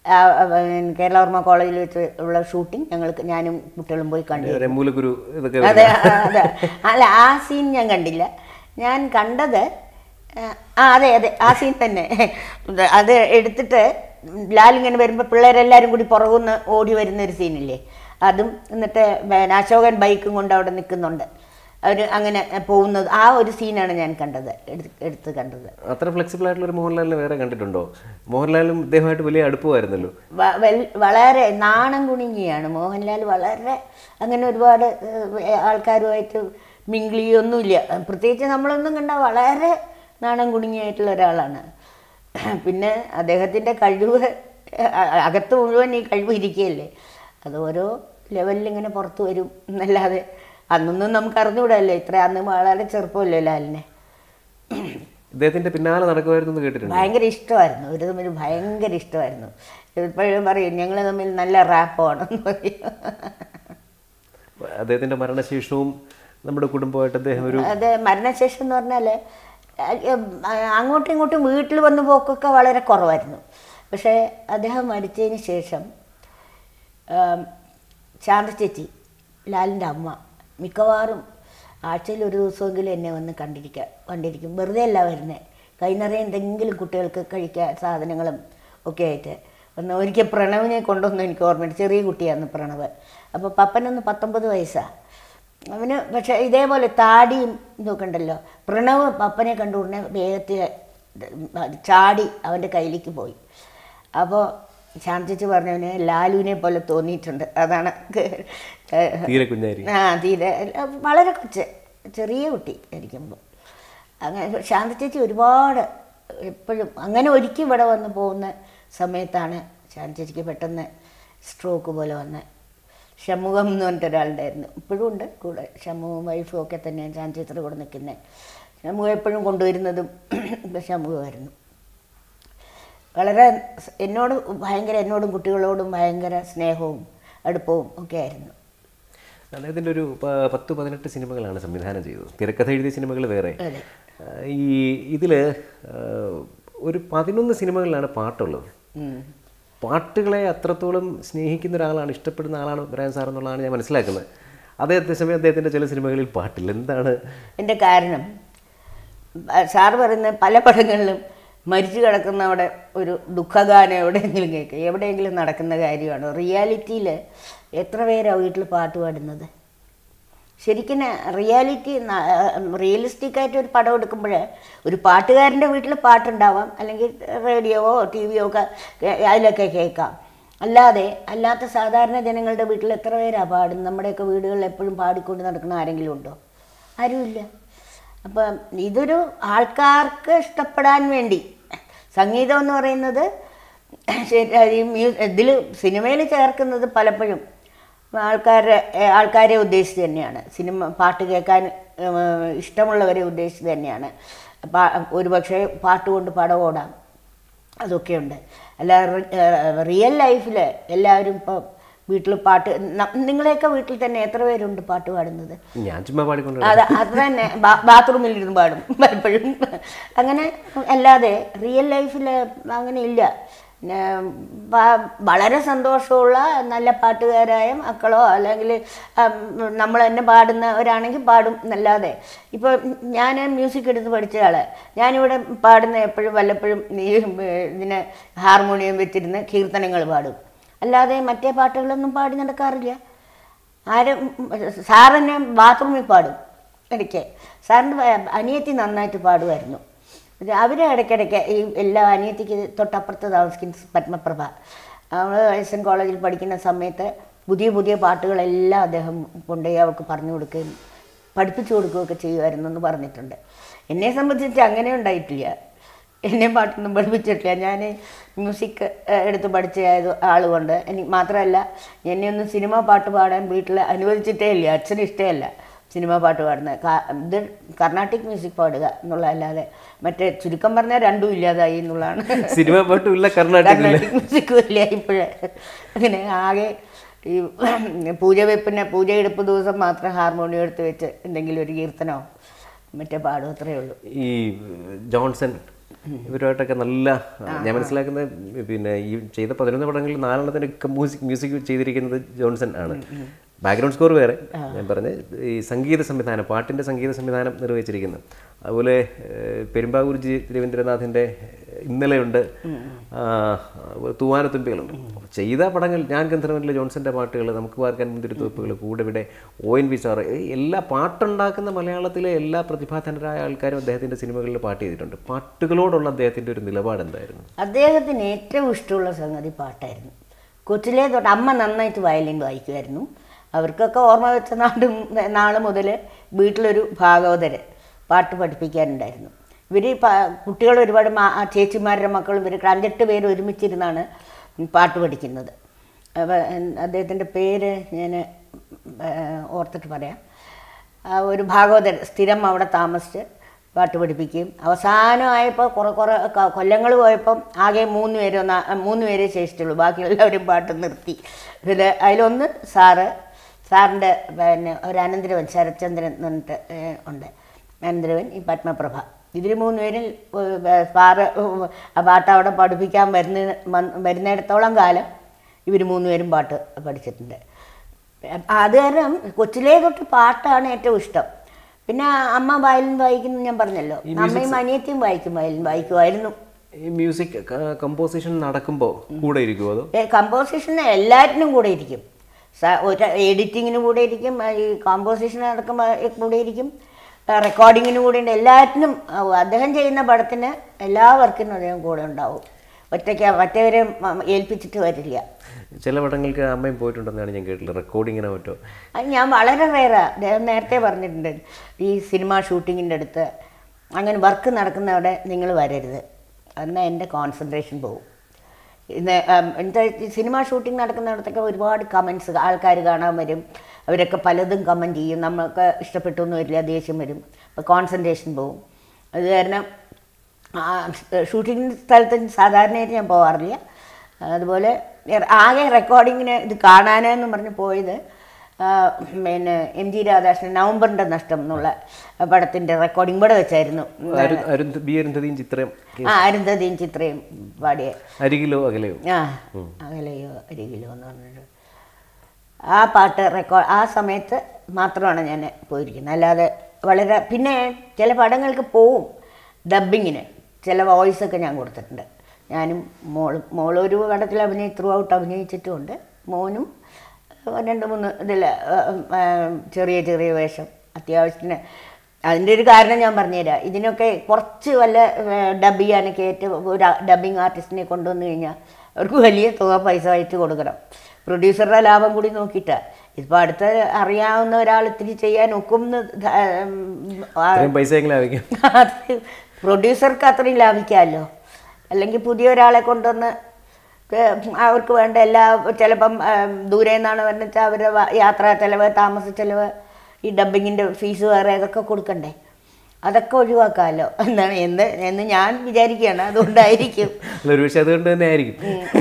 ആ, ആ, കേരളവർമ്മ കോളേജിൽ വെച്ച് ഉള്ള ഷൂട്ടിംഗ് ഞങ്ങൾ ഞാനും കുട്ടികളും പോയി കണ്ടു രമൂലഗുരു ഇതൊക്കെ അതെ ആ, അതെ അല്ല ആ സീൻ ഞാൻ കണ്ടില്ല ഞാൻ കണ്ടത് ആ, ആ അതെ അതെ ആ സീൻ തന്നെ അത് എടുത്തിട്ട് ലാൽ ഇങ്ങനെ വരുമ്പോൾ പിള്ളേരെല്ലാവരും കൂടി പുറകുന്ന് ഓടി വരുന്ന ഒരു സീനില്ലേ അതും എന്നിട്ട് പിന്നെ അശോകൻ ബൈക്കും കൊണ്ട് അവിടെ നിൽക്കുന്നുണ്ട് അവർ അങ്ങനെ പോകുന്നത് ആ ഒരു സീനാണ് ഞാൻ കണ്ടത് എടുത്ത് എടുത്ത് കണ്ടത് അത്ര ഫ്ലെക്സിബിൾ ആയിട്ടുള്ള ഒരു മോഹൻലാലിനെ വേറെ കണ്ടിട്ടുണ്ടോ മോഹൻലാലും ഇദ്ദേഹമായിട്ട് വലിയ അടുപ്പമായിരുന്നല്ലോ വ- വെൽ- വളരെ നാണം കുണുങ്ങിയാണ് മോഹൻലാൽ വളരെ അങ്ങനെ ഒരുപാട് ഏഹ്, ആൾക്കാരുമായിട്ട് മിങ്കിളിയൊന്നുമില്ല പ്രത്യേകിച്ച് നമ്മളൊന്നും കണ്ട വളരെ നാണം കുണുങ്ങിയായിട്ടുള്ള ഒരാളാണ് പിന്നെ അദ്ദേഹത്തിൻ്റെ കഴിവ് അ- അകത്ത് മുഴുവൻ ഈ കഴിവ് ഇരിക്കുകയല്ലേ അത് ഓരോ ലെവലിൽ ഇങ്ങനെ പുറത്ത് വരും എന്നല്ലാതെ അന്നൊന്നും നമുക്ക് അറിഞ്ഞുകൂടല്ലോ ഇത്ര അന്ന് വളരെ ചെറുപ്പമല്ലോ ലാലിനെ ഇദ്ദേഹത്തിന്റെ പിന്നാലെ നടക്കുമായിരുന്നു എന്ന് കേട്ടിട്ടുണ്ട് ഭയങ്കര ഇഷ്ടമായിരുന്നു ഒരു തമ്മിൽ ഭയങ്കര ഇഷ്ടമായിരുന്നു ഇപ്പോഴും പറയും ഞങ്ങൾ തമ്മിൽ നല്ല റാപ്പാണെന്ന് പറയും അദ്ദേഹത്തിന്റെ മരണശേഷവും നമ്മുടെ കുടുംബമായിട്ട് അദ്ദേഹം ഒരു അത് മരണശേഷം എന്ന് പറഞ്ഞാൽ അങ്ങോട്ടും ഇങ്ങോട്ടും വീട്ടിൽ വന്ന് പോക്കൊക്കെ വളരെ കുറവായിരുന്നു പക്ഷേ അദ്ദേഹം മരിച്ചതിന് ശേഷം ആം, ശാന്ത ചേച്ചി ലാലിൻ്റെ അമ്മ മിക്കവാറും ആഴ്ചയിൽ ഒരു ദിവസമെങ്കിലും എന്നെ വന്ന് കണ്ടിരിക്കുക കണ്ടിരിക്കും വെറുതെ അല്ല വരുന്നത് കൈ നിറയെ എന്തെങ്കിലും കുട്ടികൾക്ക് കഴിക്കാൻ സാധനങ്ങളും ഒക്കെ ആയിട്ട് ഒന്ന് ഒരിക്കൽ പ്രണവിനെ കൊണ്ടുവന്നു എനിക്ക് ഓർമ്മയുണ്ട് ചെറിയ കുട്ടിയാണ് പ്രണവ് അപ്പോൾ പപ്പനൊന്ന് പത്തൊമ്പത് വയസ്സാണ് അവന് പക്ഷെ ഇതേപോലെ താടിയും ഇതൊക്കെ ഉണ്ടല്ലോ പ്രണവ് പപ്പനെ കണ്ടു ഉടനെ വേഗത്തിൽ ചാടി അവൻ്റെ കയ്യിലേക്ക് പോയി അപ്പോൾ ശാന്തിച്ച് പറഞ്ഞവന് ലാലുവിനെ പോലെ തോന്നിയിട്ടുണ്ട് അതാണ് തീരെ കുഞ്ഞാരി ആ തീരെ വളരെ കൊച്ച് ചെറിയ കുട്ടി ആയിരിക്കുമ്പോൾ അങ്ങനെ ശാന്ത ചേച്ചി ഒരുപാട് എപ്പോഴും അങ്ങനെ ഒരിക്കൽ ഇവിടെ വന്ന് പോകുന്ന സമയത്താണ് ശാന്ത ചേച്ചിക്ക് പെട്ടെന്ന് സ്ട്രോക്ക് പോലെ വന്ന് ഷമുഖം എന്ന് പറഞ്ഞിട്ട് ഒരാളുണ്ടായിരുന്നു ഇപ്പോഴും ഉണ്ട് കൂടെ ഷമുവും വൈഫും ഒക്കെ തന്നെയാണ് ശാന്ത ചേച്ചിയുടെ കൂടെ നിൽക്കുന്നത് ഷമുഖം എപ്പോഴും കൊണ്ടുവരുന്നതും ഷമുഖമായിരുന്നു വളരെ സ് എന്നോട് ഭയങ്കര എന്നോടും കുട്ടികളോടും ഭയങ്കര സ്നേഹവും അടുപ്പവും ഒക്കെ ആയിരുന്നു അദ്ദേഹത്തിന്റെ ഒരു പ- പത്ത് പതിനെട്ട് സിനിമകളാണ് സംവിധാനം ചെയ്തത് തിരക്കഥ എഴുതിയ സിനിമകൾ വേറെ അതെ ആ, ഈ ഇതില് ആ, ഒരു പതിനൊന്ന് സിനിമകളിലാണ് പാട്ടുള്ളത് ഉം. പാട്ടുകളെ അത്രത്തോളം സ്നേഹിക്കുന്ന ഒരാളാണ് ഇഷ്ടപ്പെടുന്ന ആളാണ് ഇബ്രാഹിം സാർ എന്നുള്ളതാണ് ഞാൻ മനസ്സിലാക്കുന്നത് അതേ സമയം അദ്ദേഹത്തിന്റെ ചില സിനിമകളിൽ പാട്ടില്ല എന്താണ് എൻ്റെ കാരണം ബ- സാറ് പറയുന്ന പല പടങ്ങളിലും മരിച്ചു കിടക്കുന്ന അവിടെ ഒരു ദുഃഖഗാനം എവിടെയെങ്കിലും കേൾക്കുക എവിടെയെങ്കിലും നടക്കുന്ന കാര്യമാണ് റിയാലിറ്റിയിൽ എത്ര പേരാണ് വീട്ടിൽ പാട്ട് പാടുന്നത് ശരിക്കും റിയാലിറ്റി റിയലിസ്റ്റിക് ആയിട്ട് ഒരു പടം എടുക്കുമ്പോൾ ഒരു പാട്ടുകാരൻ്റെ വീട്ടിൽ പാട്ടുണ്ടാവാം അല്ലെങ്കിൽ റേഡിയോവോ ടി വിയോ ഒക്കെ കേ- അതിലൊക്കെ കേൾക്കാം അല്ലാതെ അല്ലാത്ത സാധാരണ ജനങ്ങളുടെ വീട്ടിൽ എത്ര പേരാണ് പാടും നമ്മുടെയൊക്കെ വീടുകളിൽ എപ്പോഴും പാടിക്കൊണ്ട് നടക്കുന്ന ആരെങ്കിലും ഉണ്ടോ ആരുമില്ല അപ്പം ഇതൊരു ആൾക്കാർക്ക് ഇഷ്ടപ്പെടാൻ വേണ്ടി സംഗീതം എന്ന് പറയുന്നത് ശരി ഈ മ്യൂ ഇതിൽ സിനിമയിൽ ചേർക്കുന്നത് പലപ്പോഴും ആൾക്കാരെ ഏഹ് ആൾക്കാരെ ഉദ്ദേശിച്ച് തന്നെയാണ് സിനിമ പാട്ട് കേൾക്കാൻ ഏഹ് ഇഷ്ടമുള്ളവരെ ഉദ്ദേശിച്ച് തന്നെയാണ് പാ ഒരു പക്ഷേ പാട്ട് കൊണ്ട് പടം ഓടാം അതൊക്കെയുണ്ട് അല്ല റിയൽ ലൈഫിൽ എല്ലാവരും ഇപ്പോൾ വീട്ടിൽ പാട്ട് ന- നിങ്ങളെയൊക്കെ വീട്ടിൽ തന്നെ എത്ര പേരുണ്ട് പാട്ട് പാടുന്നത് ഞാൻ ചുമ്മാ പാടിക്കൊണ്ട് അത് അത് തന്നെ ബാ- ബാത്റൂമിൽ ഇരുന്ന് പാടും പലപ്പോഴും അങ്ങനെ അല്ലാതെ റിയൽ ലൈഫിൽ അങ്ങനെ ഇല്ല പിന്നെ വ- വളരെ സന്തോഷമുള്ള നല്ല പാട്ടുകാരായ മക്കളോ അല്ലെങ്കിൽ നമ്മൾ തന്നെ പാടുന്നവരാണെങ്കിൽ പാടും എന്നല്ലാതെ ഇപ്പോൾ ഞാൻ മ്യൂസിക് എടുത്ത് പഠിച്ച ആള് ഞാനിവിടെ പാടുന്ന എപ്പോഴും വല്ലപ്പോഴും ഈ ഇതിന് ഹാർമോണിയം വെച്ചിരുന്ന് കീർത്തനങ്ങൾ പാടും അല്ലാതെ മറ്റേ പാട്ടുകളൊന്നും പാടി നടക്കാറില്ല ആരും സാറിനെ ബാത്റൂമിൽ പാടും ഇടയ്ക്ക് സാറിൻ്റെ വ- അനിയത്തി നന്നായിട്ട് പാടുമായിരുന്നു ഇത് അവർ ഇടയ്ക്കിടയ്ക്ക് ഈ എല്ലാ അനിയത്തിക്ക് തൊട്ടപ്പുറത്ത് താമസിക്കുന്ന പത്മപ്രഭ അവൾ എസ് എൻ കോളേജിൽ പഠിക്കുന്ന സമയത്ത് പുതിയ പുതിയ പാട്ടുകളെല്ലാം അദ്ദേഹം കൊണ്ടുപോയി അവൾക്ക് പറഞ്ഞു കൊടുക്കുകയും പഠിപ്പിച്ചു കൊടുക്കുകയൊക്കെ ചെയ്യുമായിരുന്നു എന്ന് പറഞ്ഞിട്ടുണ്ട് എന്നെ സംബന്ധിച്ച് അങ്ങനെ ഉണ്ടായിട്ടില്ല എന്നെ പാട്ടൊന്നും പഠിപ്പിച്ചിട്ടില്ല ഞാൻ മ്യൂസിക് ഏഹ്, എടുത്ത് പഠിച്ച ആയത് ആളുകൊണ്ട് എനിക്ക് മാത്രമല്ല എന്നെ ഒന്നും സിനിമ പാട്ട് പാടാൻ വീട്ടിൽ അനുവദിച്ചിട്ടേ ഇല്ല അച്ഛന് ഇഷ്ടമല്ല സിനിമ പാട്ട് പാടുന്നത് കാ- ഇത് കർണാട്ടിക് മ്യൂസിക് പാടുക എന്നുള്ളതല്ലാതെ മറ്റേ ചുരുക്കം പറഞ്ഞാൽ രണ്ടും ഇല്ലാതായി എന്നുള്ളതാണ് സിനിമ പാട്ടും ഇല്ല കർണാടക കർണാട്ടിക് മ്യൂസിക്കും ഇല്ല ഇപ്പോഴേ അങ്ങനെ ആകെ ഈ പൂജ വെപ്പിന് പൂജയെടുപ്പ് ദിവസം മാത്രം ഹാർമോണിയം എടുത്ത് വെച്ച് എന്തെങ്കിലും ഒരു കീർത്തനോ മറ്റേ പാടും അത്രയേ ഉള്ളൂ ഈ ജോൺസൺ ഇവരുമായിട്ടൊക്കെ നല്ല ഞാൻ മനസ്സിലാക്കുന്നത് പിന്നെ ഈ ചെയ്ത പതിനൊന്ന് പടങ്ങളിൽ നാലെണ്ണത്തിന് മ്യൂസിക് മ്യൂസിക് ചെയ്തിരിക്കുന്നത് ജോൺസൺ ആണ് ബാക്ക്ഗ്രൗണ്ട് സ്കോർ വേറെ ഞാൻ പറഞ്ഞ ഈ സംഗീത സംവിധാനം പാട്ടിൻ്റെ സംഗീത സംവിധാനം നിർവഹിച്ചിരിക്കുന്നത് അതുപോലെ ഏഹ്, പെരുമ്പാവൂർ ജി രവീന്ദ്രനാഥിൻ്റെ ഇന്നലെയുണ്ട് ആ, തൂവാനത്തുമ്പികളുണ്ട് അപ്പോൾ ചെയ്ത പടങ്ങൾ ഞാൻ ഗന്ധർവനിലെ ജോൺസന്റെ പാട്ടുകൾ നമുക്ക് പാർക്കാൻ മുന്തിരിത്തോപ്പുകൾ കൂടെ ഇവിടെ ഒ എൻ വി സാറ് ഈ എല്ലാ പാട്ടുണ്ടാക്കുന്ന മലയാളത്തിലെ എല്ലാ പ്രതിഭാധനരായ ആൾക്കാരും അദ്ദേഹത്തിന്റെ സിനിമകളിൽ പാട്ട് ചെയ്തിട്ടുണ്ട് പാട്ടുകളോടുള്ള അദ്ദേഹത്തിന്റെ ഒരു നിലപാട് എന്തായിരുന്നു അദ്ദേഹത്തിന് ഏറ്റവും ഇഷ്ടമുള്ള സംഗതി പാട്ടായിരുന്നു കൊച്ചിലേ തൊട്ട് അമ്മ നന്നായിട്ട് വയലിൻ വായിക്കുമായിരുന്നു അവർക്കൊക്കെ ഓർമ്മ വെച്ച നാട് നാൾ മുതൽ വീട്ടിലൊരു ഭാഗവതര് പാട്ട് പഠിപ്പിക്കാനുണ്ടായിരുന്നു ഇവർ കുട്ടികൾ ഒരുപാട് മാ- ആ ചേച്ചിമാരുടെ മക്കളും ഇവർ അഞ്ചെട്ട് പേര് ഒരുമിച്ചിരുന്നാണ് പാട്ട് പഠിക്കുന്നത് അപ്പോൾ അദ്ദേഹത്തിൻ്റെ പേര് ഞാൻ ഓർത്തിട്ട് പറയാം ആ ഒരു ഭാഗവതർ സ്ഥിരം അവിടെ താമസിച്ച് പാട്ട് പഠിപ്പിക്കുകയും അവസാനമായപ്പോൾ കുറേ കുറേ കൊല്ലങ്ങൾ പോയപ്പം ആകെ മൂന്ന് പേരോ നാ- മൂന്ന് പേരേ ശേഷിച്ചുള്ളൂ ബാക്കി എല്ലാവരും പാട്ട് നിർത്തി ഇതിൽ അതിലൊന്ന് സാറ് സാറിൻ്റെ പിന്നെ ഒരു അനന്തരവൻ ശരത്ചന്ദ്രൻ എന്ന് പറഞ്ഞിട്ട് ഏഹ്, ഉണ്ട് അനന്തരവൻ ഈ പത്മപ്രഭ ഇതിൽ മൂന്ന് പേരിൽ ഏഹ്, സാറ് ആ പാട്ട് അവിടെ പഠിപ്പിക്കാൻ വരുന്ന വന്ന് വരുന്നിടത്തോളം കാലം ഇവർ മൂന്നുപേരും പാട്ട് പഠിച്ചിട്ടുണ്ട് അത് കാരണം കൊച്ചിലേ തൊട്ട് പാട്ടാണ് ഏറ്റവും ഇഷ്ടം പിന്നെ അമ്മ വയലിൻ വായിക്കുന്നു ഞാൻ പറഞ്ഞല്ലോ അമ്മയും അനിയത്തിയും വായിക്കും വയലിൻ വായിക്കുമായിരുന്നു ഈ മ്യൂസിക് കമ്പോസിഷൻ നടക്കുമ്പോൾ കൂടെ ഇരിക്കുമോ അതോ കമ്പോസിഷന് എല്ലാറ്റിനും കൂടെ ഇരിക്കും സ- ഒരു എഡിറ്റിങ്ങിന് കൂടെ ഇരിക്കും ഈ കോമ്പോസിഷൻ നടക്കുമ്പോൾ കൂടെ ഇരിക്കും റെക്കോർഡിങ്ങിന് കൂടെ ഉണ്ട് എല്ലാറ്റിനും ആ, അദ്ദേഹം ചെയ്യുന്ന പടത്തിന് എല്ലാ വർക്കിനും അദ്ദേഹം കൂടെ ഉണ്ടാവും ഒറ്റയ്ക്ക് മറ്റവരെ മ- ഏൽപ്പിച്ചിട്ട് വരില്ല ചില പടങ്ങൾക്ക് അമ്മയും പോയിട്ടുണ്ടെന്നാണ് ഞാൻ കേട്ടിട്ടുള്ളത് റെക്കോർഡിങ്ങിനോ മറ്റോ അത് ഞാൻ വളരെ റേറാ അദ്ദേഹം നേരത്തെ പറഞ്ഞിട്ടുണ്ട് ഈ സിനിമ ഷൂട്ടിങ്ങിൻ്റെ അടുത്ത് അങ്ങനെ വർക്ക് നടക്കുന്നവിടെ നിങ്ങൾ വരരുത് എന്നാൽ എൻ്റെ കോൺസെൻട്രേഷൻ പോകും ഇന്ന് ഉം, എന്താ ഈ സിനിമ ഷൂട്ടിംഗ് നടക്കുന്നിടത്തൊക്കെ ഒരുപാട് കമൻസ് ആൾക്കാർ കാണാൻ വരും അവരൊക്കെ പലതും കമൻറ്റ് ചെയ്യും നമുക്ക് ഇഷ്ടപ്പെട്ടു എന്ന് വരില്ല ദേഷ്യം വരും അപ്പോൾ കോൺസെൻട്രേഷൻ പോകും അത് കാരണം ഷൂട്ടിംഗ് സ്ഥലത്ത് സാധാരണയായിട്ട് ഞാൻ പോകാറില്ല അതുപോലെ ആകെ റെക്കോർഡിങ്ങിന് ഇത് കാണാനെന്ന് പറഞ്ഞ് പോയത് ആ, പിന്നെ എം ജി രാധാകൃഷ്ണൻ നവംബറിൻ്റെ നഷ്ടം എന്നുള്ള പടത്തിൻ്റെ റെക്കോർഡിംഗ് ഇവിടെ വെച്ചായിരുന്നു അരു- അരുന്ധ ബി അരുന്ധതിയും ചിത്രം ആ അരുന്ധതിയും ചിത്രയും പാടിയ അരികിലോ അകലെയോ ആ അകലെയോ അരികിലോ എന്ന് പറഞ്ഞിട്ട് ആ പാട്ട് റെക്കോർഡ് ആ സമയത്ത് മാത്രമാണ് ഞാൻ പോയിരിക്കുന്നത് അല്ലാതെ വളരെ പിന്നെ ചില പടങ്ങൾക്ക് പോവും ഡബിങ്ങിന് ചില വോയിസൊക്കെ ഞാൻ കൊടുത്തിട്ടുണ്ട് ഞാനും മോളും മോളൊരു പടത്തിൽ അഭിനയി ത്രൂ ഔട്ട് അഭിനയിച്ചിട്ടുമുണ്ട് മോനും രണ്ട് മൂന്ന് ഇതിൽ ചെറിയ ചെറിയ വേഷം അത്യാവശ്യത്തിന് അതിൻ്റെ ഒരു കാരണം ഞാൻ പറഞ്ഞുതരാം ഇതിനൊക്കെ കുറച്ച് വല്ല ഡബ് ചെയ്യാനൊക്കെ ഏറ്റവും ഒരു ഡബിങ് ആർട്ടിസ്റ്റിനെ കൊണ്ടുവന്നു കഴിഞ്ഞാൽ അവർക്ക് വലിയ തുക പൈസ അയച്ചു കൊടുക്കണം പ്രൊഡ്യൂസറുടെ ലാഭം കൂടി നോക്കിയിട്ടാണ് ഇതിപ്പോൾ അടുത്ത അറിയാവുന്ന ഒരാൾ ഇത്തിരി ചെയ്യാൻ ഒക്കുമെന്ന് ധ- ഉം, ആ- അത്രയും പൈസ എങ്കിലും ആയിരിക്കും അത് പ്രൊഡ്യൂസർക്ക് അത്രയും ലാഭിക്കാമല്ലോ അല്ലെങ്കിൽ പുതിയ ഒരാളെ കൊണ്ടുവന്ന് ഏഹ് അവർക്ക് വേണ്ട എല്ലാ ചിലപ്പം ഏഹ് ദൂരെ നിന്നാണ് വരുന്നത് വെച്ചാൽ അവരുടെ വ- യാത്രാ ചിലവ് താമസ ചിലവ് ഈ ഡബിങ്ങിൻ്റെ ഫീസ് വേറെ ഇതൊക്കെ കൊടുക്കണ്ടേ അതൊക്കെ ഒഴിവാക്കാമല്ലോ എന്നാണ് എന്ന് എന്ന് ഞാൻ വിചാരിക്കുകയാണ് അതുകൊണ്ടായിരിക്കും അല്ല ഒരുപക്ഷെ അതുകൊണ്ട് തന്നെ ആയിരിക്കും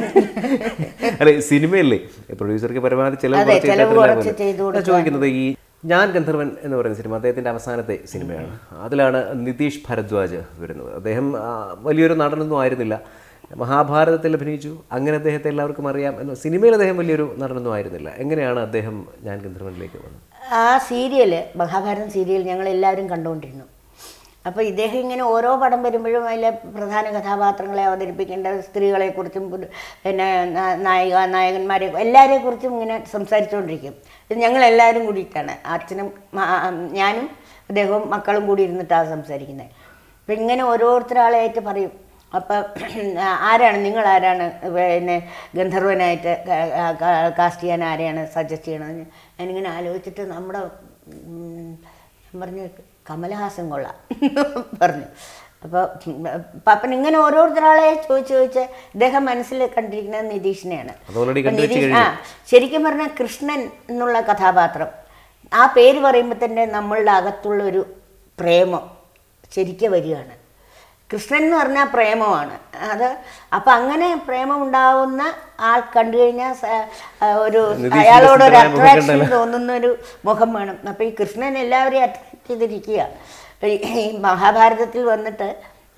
അല്ലെ സിനിമയല്ലേ പ്രൊഡ്യൂസർക്ക് പരമാവധി ചെലവ് അതെ, കുറച്ച് ചെലവ് കിട്ടാത്തല്ലേ കുറച്ച് പോലെ. ചെയ്തു ഞാൻ ചോദിക്കുന്നത് ഈ ഞാൻ ഗന്ധർവൻ എന്ന് പറയുന്ന സിനിമ അദ്ദേഹത്തിന്റെ അവസാനത്തെ സിനിമയാണ് അതിലാണ് നിതീഷ് ഭരദ്വാജ് വരുന്നത് അദ്ദേഹം ആ, വലിയൊരു നടനൊന്നും ആയിരുന്നില്ല മഹാഭാരതത്തിൽ അഭിനയിച്ചു അങ്ങനെ അദ്ദേഹത്തെ എല്ലാവർക്കും അറിയാം എന്ന് സിനിമയിൽ അദ്ദേഹം വലിയൊരു നടനൊന്നും ആയിരുന്നില്ല എങ്ങനെയാണ് അദ്ദേഹം ഞാൻ ഗന്ധർവനിലേക്ക് വന്നത് ആ സീരിയൽ മഹാഭാരതം സീരിയൽ ഞങ്ങൾ എല്ലാവരും കണ്ടുകൊണ്ടിരുന്നു അപ്പോൾ ഇദ്ദേഹം ഇങ്ങനെ ഓരോ പടം വരുമ്പോഴും അതിലെ പ്രധാന കഥാപാത്രങ്ങളെ അവതരിപ്പിക്കേണ്ട സ്ത്രീകളെക്കുറിച്ചും പുരു- പിന്നെ നാ- നായിക നായകന്മാരെ എല്ലാവരെ കുറിച്ചും ഇങ്ങനെ സംസാരിച്ചുകൊണ്ടിരിക്കും ഇത് ഞങ്ങൾ എല്ലാവരും കൂടിയിട്ടാണ് അച്ഛനും മ- ആ, ഞാനും അദ്ദേഹവും മക്കളും കൂടി ഇരുന്നിട്ടാണ് സംസാരിക്കുന്നത് അപ്പം ഇങ്ങനെ ഓരോരുത്തരാളായിട്ട് പറയും അപ്പം ആരാണ് നിങ്ങൾ ആരാണ് പിന്നെ ഗന്ധർവനായിട്ട് കാസ്റ്റ് ചെയ്യാൻ ആരെയാണ് സജസ്റ്റ് ചെയ്യണമെന്ന് ഞാനിങ്ങനെ ആലോചിച്ചിട്ട് നമ്മുടെ ഉം, ഞാൻ പറഞ്ഞു കമലഹാസൻ കൊള്ളാം പറഞ്ഞു അപ്പോൾ പാപ്പൻ ഇങ്ങനെ ഓരോരുത്തരാളെ ചോദിച്ച് ചോദിച്ച് ഇദ്ദേഹം മനസ്സിൽ കണ്ടിരിക്കുന്നത് നിതീഷിനെയാണ് അത് ഓൾറെഡി അപ്പൊ കണ്ടുവെച്ച് നിതീഷ് കഴിഞ്ഞു ആ ശരിക്കും പറഞ്ഞാൽ കൃഷ്ണൻ എന്നുള്ള കഥാപാത്രം ആ പേര് പറയുമ്പോൾ തന്നെ നമ്മളുടെ അകത്തുള്ള ഒരു പ്രേമം ശരിക്കും വരികയാണ് കൃഷ്ണൻ എന്ന് പറഞ്ഞാൽ പ്രേമമാണ് അത് അപ്പം അങ്ങനെ പ്രേമം ഉണ്ടാവുന്ന ആൾ കണ്ടു കഴിഞ്ഞാൽ സ- ആ, ഒരു നിതീഷിന്റെ അയാളോട് ഒരു സുന്ദരമായ മുഖം അട്രാക്ഷൻ കണ്ടാലോ? തോന്നുന്ന ഒരു മുഖം വേണം അപ്പം ഈ കൃഷ്ണൻ എല്ലാവരെയും അട്രാക്ട് ചെയ്തിരിക്കുക ഈ- ഈ മഹാഭാരതത്തിൽ വന്നിട്ട്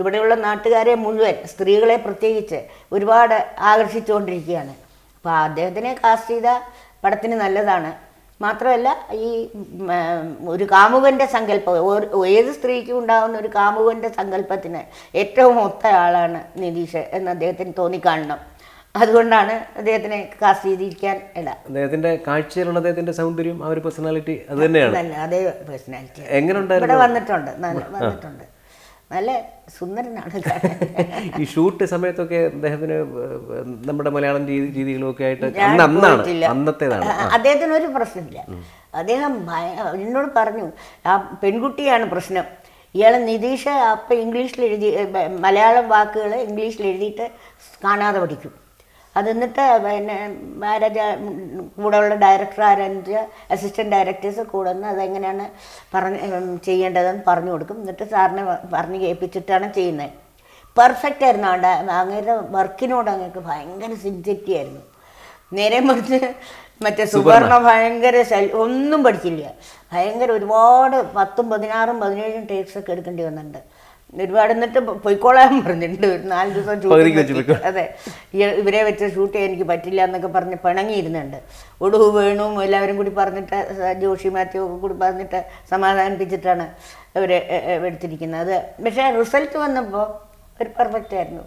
ഇവിടെയുള്ള നാട്ടുകാരെ മുഴുവൻ സ്ത്രീകളെ പ്രത്യേകിച്ച് ഒരുപാട് ആകർഷിച്ചുകൊണ്ടിരിക്കുകയാണ് അപ്പോൾ അദ്ദേഹത്തിനെ കാസ്റ്റ് ചെയ്ത പടത്തിന് നല്ലതാണ് മാത്രമല്ല ഈ ഉം, ആ, ഒരു കാമുകൻ്റെ സങ്കല്പം ഓർ- ഏത് സ്ത്രീക്കും ഉണ്ടാകുന്ന ഒരു കാമുകൻ്റെ സങ്കല്പത്തിന് ഏറ്റവും ഒത്ത ആളാണ് നിതീഷ് എന്ന് അദ്ദേഹത്തിന് തോന്നിക്കാണണം അതുകൊണ്ടാണ് അദ്ദേഹത്തിനെ കാസ്റ്റ് ചെയ്തിരിക്കാൻ ഇട അദ്ദേഹത്തിന്റെ കാഴ്ചയിലുള്ള അദ്ദേഹത്തിന്റെ സൗന്ദര്യം ആ ഒരു പേഴ്സണാലിറ്റി അത് തന്നെയാണ് നല്ല അതേ പേഴ്സണാലിറ്റി എങ്ങനെ ഇവിടെ ഉണ്ടായിരുന്നു വന്നിട്ടുണ്ട് നല്ല വന്നിട്ടുണ്ട് നല്ല സുന്ദരനാണ് കാണാൻ ഈ ഷൂട്ട് സമയത്തൊക്കെ അദ്ദേഹത്തിന് ഏഹ്, നമ്മുടെ മലയാളം രീതി രീതികളൊക്കെ ആയിട്ട് ഞാൻ അന്ന് അന്നാണ് പോയിട്ടില്ല. അന്നത്തേതാണ് ആ, അദ്ദേഹത്തിന് ഒരു പ്രശ്നമില്ല അദ്ദേഹം ഭയ- എന്നോട് പറഞ്ഞു ആ പെൺകുട്ടിയാണ് പ്രശ്നം ഇയാൾ നിതീഷ് അപ്പം ഇംഗ്ലീഷിൽ എഴുതി ഏ, ബ- മലയാളം വാക്കുകൾ ഇംഗ്ലീഷിൽ എഴുതിയിട്ട് കാണാതെ പഠിക്കും അത് എന്നിട്ട് പിന്നെ മഹാരാജ കൂടെയുള്ള ഡയറക്ടർ ആരഞ്ച് അസിസ്റ്റൻറ്റ് ഡയറക്ടേഴ്സ് കൂടെ നിന്ന് അതെങ്ങനെയാണ് പറഞ്ഞ് ഉം, ചെയ്യേണ്ടതെന്ന് പറഞ്ഞു കൊടുക്കും എന്നിട്ട് സാറിനെ വ- പറഞ്ഞ് കേൾപ്പിച്ചിട്ടാണ് ചെയ്യുന്നത് പെർഫെക്റ്റ് ആയിരുന്നു അവിടെ അങ്ങേരുടെ വർക്കിനോട് അങ്ങേക്ക് ഭയങ്കര സിൻസിറ്റി ആയിരുന്നു നേരെ മറിച്ച് മറ്റേ സുവർണ ഭയങ്കര ശൽ- ഒന്നും പഠിച്ചില്ല ഭയങ്കര ഒരുപാട് പത്തും പതിനാറും പതിനേഴും ടേക്സ് ഒക്കെ എടുക്കേണ്ടി വന്നിട്ടുണ്ട് ഒരുപാട് എന്നിട്ട് പൊയ്ക്കോളാൻ പറഞ്ഞിട്ടുണ്ട് ഒരു നാല് ദിവസം shoot പകുതിക്ക് വെച്ച് നിർത്തി. അതെ ഈ- ഇവരെ വെച്ച് ഷൂട്ട് ചെയ്യാൻ എനിക്ക് പറ്റില്ല എന്നൊക്കെ പറഞ്ഞ് പിണങ്ങിയിരുന്നുണ്ട് ഒടുവ് വേണും എല്ലാവരും കൂടി പറഞ്ഞിട്ട് സ- ജോഷി മാത്യു ഒക്കെ കൂടി പറഞ്ഞിട്ട് സമാധാനിപ്പിച്ചിട്ടാണ് അവരെ എ- എ- എടുത്തിരിക്കുന്നത് അത് പക്ഷേ റിസൾട്ട് വന്നപ്പോൾ ഒരു പെർഫെക്റ്റ് ആയിരുന്നു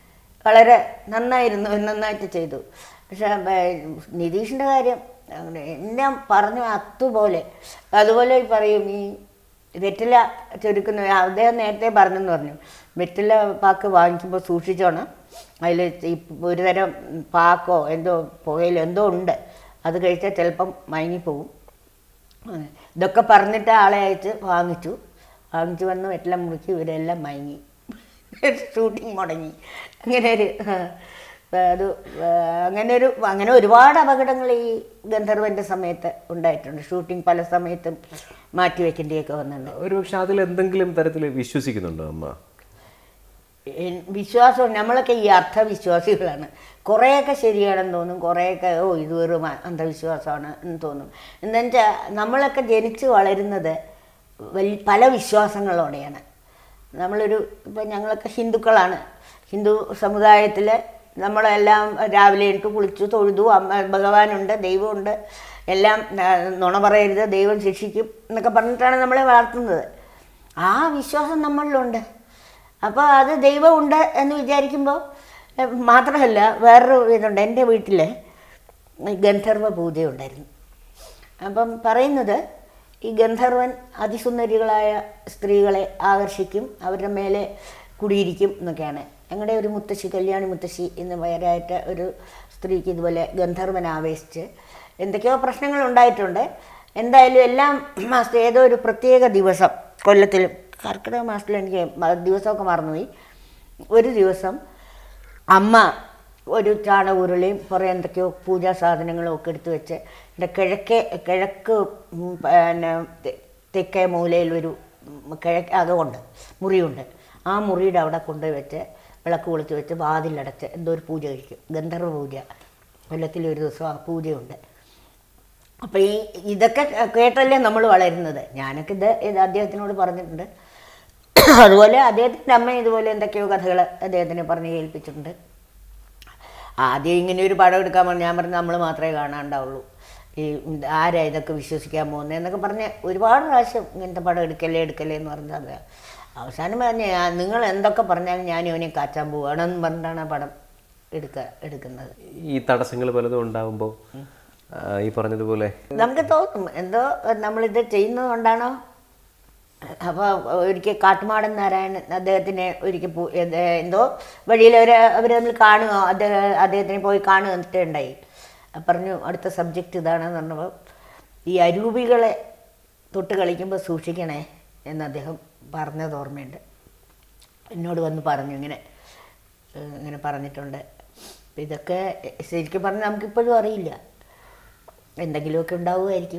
വളരെ നന്നായിരുന്നു നന്നായിട്ട് ചെയ്തു പക്ഷെ നിതീഷിൻ്റെ കാര്യം അങ്ങനെ എല്ലാം പറഞ്ഞു അതുപോലെ അതുപോലെ ഈ പറയും ഈ വെറ്റില ചുരുക്കുന്ന അദ്ദേഹം നേരത്തെ പറഞ്ഞെന്ന് പറഞ്ഞു വെറ്റില പാക്ക് വാങ്ങിക്കുമ്പോൾ സൂക്ഷിച്ചോണം അതിൽ ഈ ഒരു തരം പാക്കോ എന്തോ പുകയിലോ എന്തോ ഉണ്ട് അത് കഴിച്ചാൽ ചിലപ്പം മയങ്ങിപ്പോവും അങ്ങനെ. ഇതൊക്കെ പറഞ്ഞിട്ട് ആളെ അയച്ച് വാങ്ങിച്ചു വാങ്ങിച്ചു വന്ന് വെറ്റില മുറുക്കി ഇവരെല്ലാം മയങ്ങി ഷൂട്ടിങ് മുടങ്ങി അങ്ങനെ ഒരു ആ, അത് ആ, അങ്ങനെ ഒരു അങ്ങനെ ഒരുപാട് അപകടങ്ങൾ ഈ ഗന്ധർവൻ്റെ സമയത്ത് ഉണ്ടായിട്ടുണ്ട് ഷൂട്ടിംഗ് പല സമയത്തും മാറ്റി വെക്കേണ്ടിയൊക്കെ വന്നിട്ടുണ്ട് ഒരു പക്ഷെ അതിൽ എന്തെങ്കിലും തരത്തിൽ വിശ്വസിക്കുന്നുണ്ടോ അമ്മ എൻ- വിശ്വാസം നമ്മളൊക്കെ ഈ അർത്ഥവിശ്വാസികളാണ് കുറേയൊക്കെ ശരിയാണെന്ന് തോന്നും കുറേയൊക്കെ ഓ ഇത് വെറും അ- അന്ധവിശ്വാസമാണ് എന്ന് തോന്നും എന്താണെന്ന് വെച്ചാൽ നമ്മളൊക്കെ ജനിച്ച് വളരുന്നത് വലി പല വിശ്വാസങ്ങളോടെയാണ് നമ്മളൊരു ഇപ്പം ഞങ്ങളൊക്കെ ഹിന്ദുക്കളാണ് ഹിന്ദു സമുദായത്തിൽ നമ്മളെല്ലാം രാവിലെ എണീറ്റ് കുളിച്ചു തൊഴുതു അമ്മ ഭഗവാനുണ്ട് ദൈവമുണ്ട് എല്ലാം ആ, നുണ പറയരുത് ദൈവം ശിക്ഷിക്കും എന്നൊക്കെ പറഞ്ഞിട്ടാണ് നമ്മളെ വളർത്തുന്നത് ആ വിശ്വാസം നമ്മളിലുണ്ട് അപ്പോൾ അത് ദൈവമുണ്ട് എന്ന് വിചാരിക്കുമ്പോൾ എഹ്, മാത്രമല്ല വേറൊരു ഇതുണ്ട് എൻ്റെ വീട്ടിൽ ഗന്ധർവ പൂജയുണ്ടായിരുന്നു അപ്പം പറയുന്നത് ഈ ഗന്ധർവൻ അതിസുന്ദരികളായ സ്ത്രീകളെ ആകർഷിക്കും അവരുടെ മേലെ കുടിയിരിക്കും എന്നൊക്കെയാണ് ഞങ്ങളുടെ ഒരു മുത്തശ്ശി കല്യാണി മുത്തശ്ശി എന്ന് പേരായിട്ട് ഒരു സ്ത്രീക്ക് ഇതുപോലെ ഗന്ധർവൻ ആവേശിച്ച് എന്തൊക്കെയോ പ്രശ്നങ്ങൾ ഉണ്ടായിട്ടുണ്ട് എന്തായാലും എല്ലാം മാസത്തെ ഏതോ ഒരു പ്രത്യേക ദിവസം കൊല്ലത്തിൽ കർക്കിടക മാസത്തിൽ എനിക്ക് മ- ദിവസമൊക്കെ മറന്നുപോയി ഒരു ദിവസം അമ്മ ഒരു ചാണകഉരുളിയും കുറേ എന്തൊക്കെയോ പൂജാ സാധനങ്ങളും ഒക്കെ എടുത്ത് വെച്ച് എൻ്റെ കിഴക്കേ കിഴക്ക് ഉം, പിന്നെ തെ- തെക്കേ മൂലയിൽ ഒരു ഉം, കിഴക്ക് അതുകൊണ്ട് മുറിയുണ്ട് ആ മുറിയുടെ അവിടെ കൊണ്ടുപോയി വെച്ച് വിളക്ക് കൊളുത്തി വെച്ച് വാതിലടച്ച് എന്തോ ഒരു പൂജ കഴിക്കും ഗന്ധർവ പൂജ കൊല്ലത്തിൽ ഒരു ദിവസം ആ പൂജയുണ്ട് അപ്പോൾ ഈ ഇതൊക്കെ കേട്ടല്ലേ നമ്മൾ വളരുന്നത് ഞാനൊക്കെ ഇത് ഇത് അദ്ദേഹത്തിനോട് പറഞ്ഞിട്ടുണ്ട് അതുപോലെ അദ്ദേഹത്തിൻ്റെ അമ്മ ഇതുപോലെ എന്തൊക്കെയോ കഥകൾ അദ്ദേഹത്തിനെ പറഞ്ഞ് കേൾപ്പിച്ചിട്ടുണ്ട് ആദ്യം ഇങ്ങനെ ഒരു പടം എടുക്കാൻ പറഞ്ഞു ഞാൻ പറഞ്ഞു നമ്മൾ മാത്രമേ കാണാണ്ടാവുള്ളൂ ഈ ആരാ ഇതൊക്കെ വിശ്വസിക്കാൻ പോകുന്നത് എന്നൊക്കെ പറഞ്ഞ് ഒരുപാട് പ്രാവശ്യം ഇങ്ങനത്തെ പടം എടുക്കല്ലേ എടുക്കല്ലേ എന്ന് പറഞ്ഞത് അവസാനം പറഞ്ഞ നിങ്ങൾ എന്തൊക്കെ പറഞ്ഞാലും ഞാൻ ഇവനെ കാച്ചാൻ പോവുകയാണെന്ന് പറഞ്ഞിട്ടാണ് ആ പടം എടുക്ക എടുക്കുന്നത് ഈ തടസ്സങ്ങൾ പലതും ഉണ്ടാവുമ്പോൾ ഈ പറഞ്ഞതുപോലെ നമുക്ക് തോന്നും എന്തോ നമ്മളിത് ചെയ്യുന്നത് കൊണ്ടാണോ അപ്പോൾ ഒരിക്കൽ കാട്ടുമാടൻ നാരായണൻ അദ്ദേഹത്തിനെ ഒരിക്കൽ പോ- ഇത് എന്തോ വഴിയിൽ അവർ അവർ തമ്മിൽ കാണുക അദ്ദേഹം അദ്ദേഹത്തിനെ പോയി കാണുക എന്നിട്ട് ഉണ്ടായി അപ്പൊ പറഞ്ഞു അടുത്ത സബ്ജക്റ്റ് ഇതാണെന്ന് പറഞ്ഞപ്പോൾ ഈ അരൂപികളെ തൊട്ട് കളിക്കുമ്പോൾ സൂക്ഷിക്കണേ എന്ന് അദ്ദേഹം പറഞ്ഞത് ഓർമ്മയുണ്ട് എന്നോട് വന്ന് പറഞ്ഞു ഇങ്ങനെ ഏഹ് ഇങ്ങനെ പറഞ്ഞിട്ടുണ്ട് അപ്പം ഇതൊക്കെ ശരിക്കും പറഞ്ഞാൽ നമുക്കിപ്പോഴും അറിയില്ല എന്തെങ്കിലുമൊക്കെ ഉണ്ടാവുമായിരിക്കും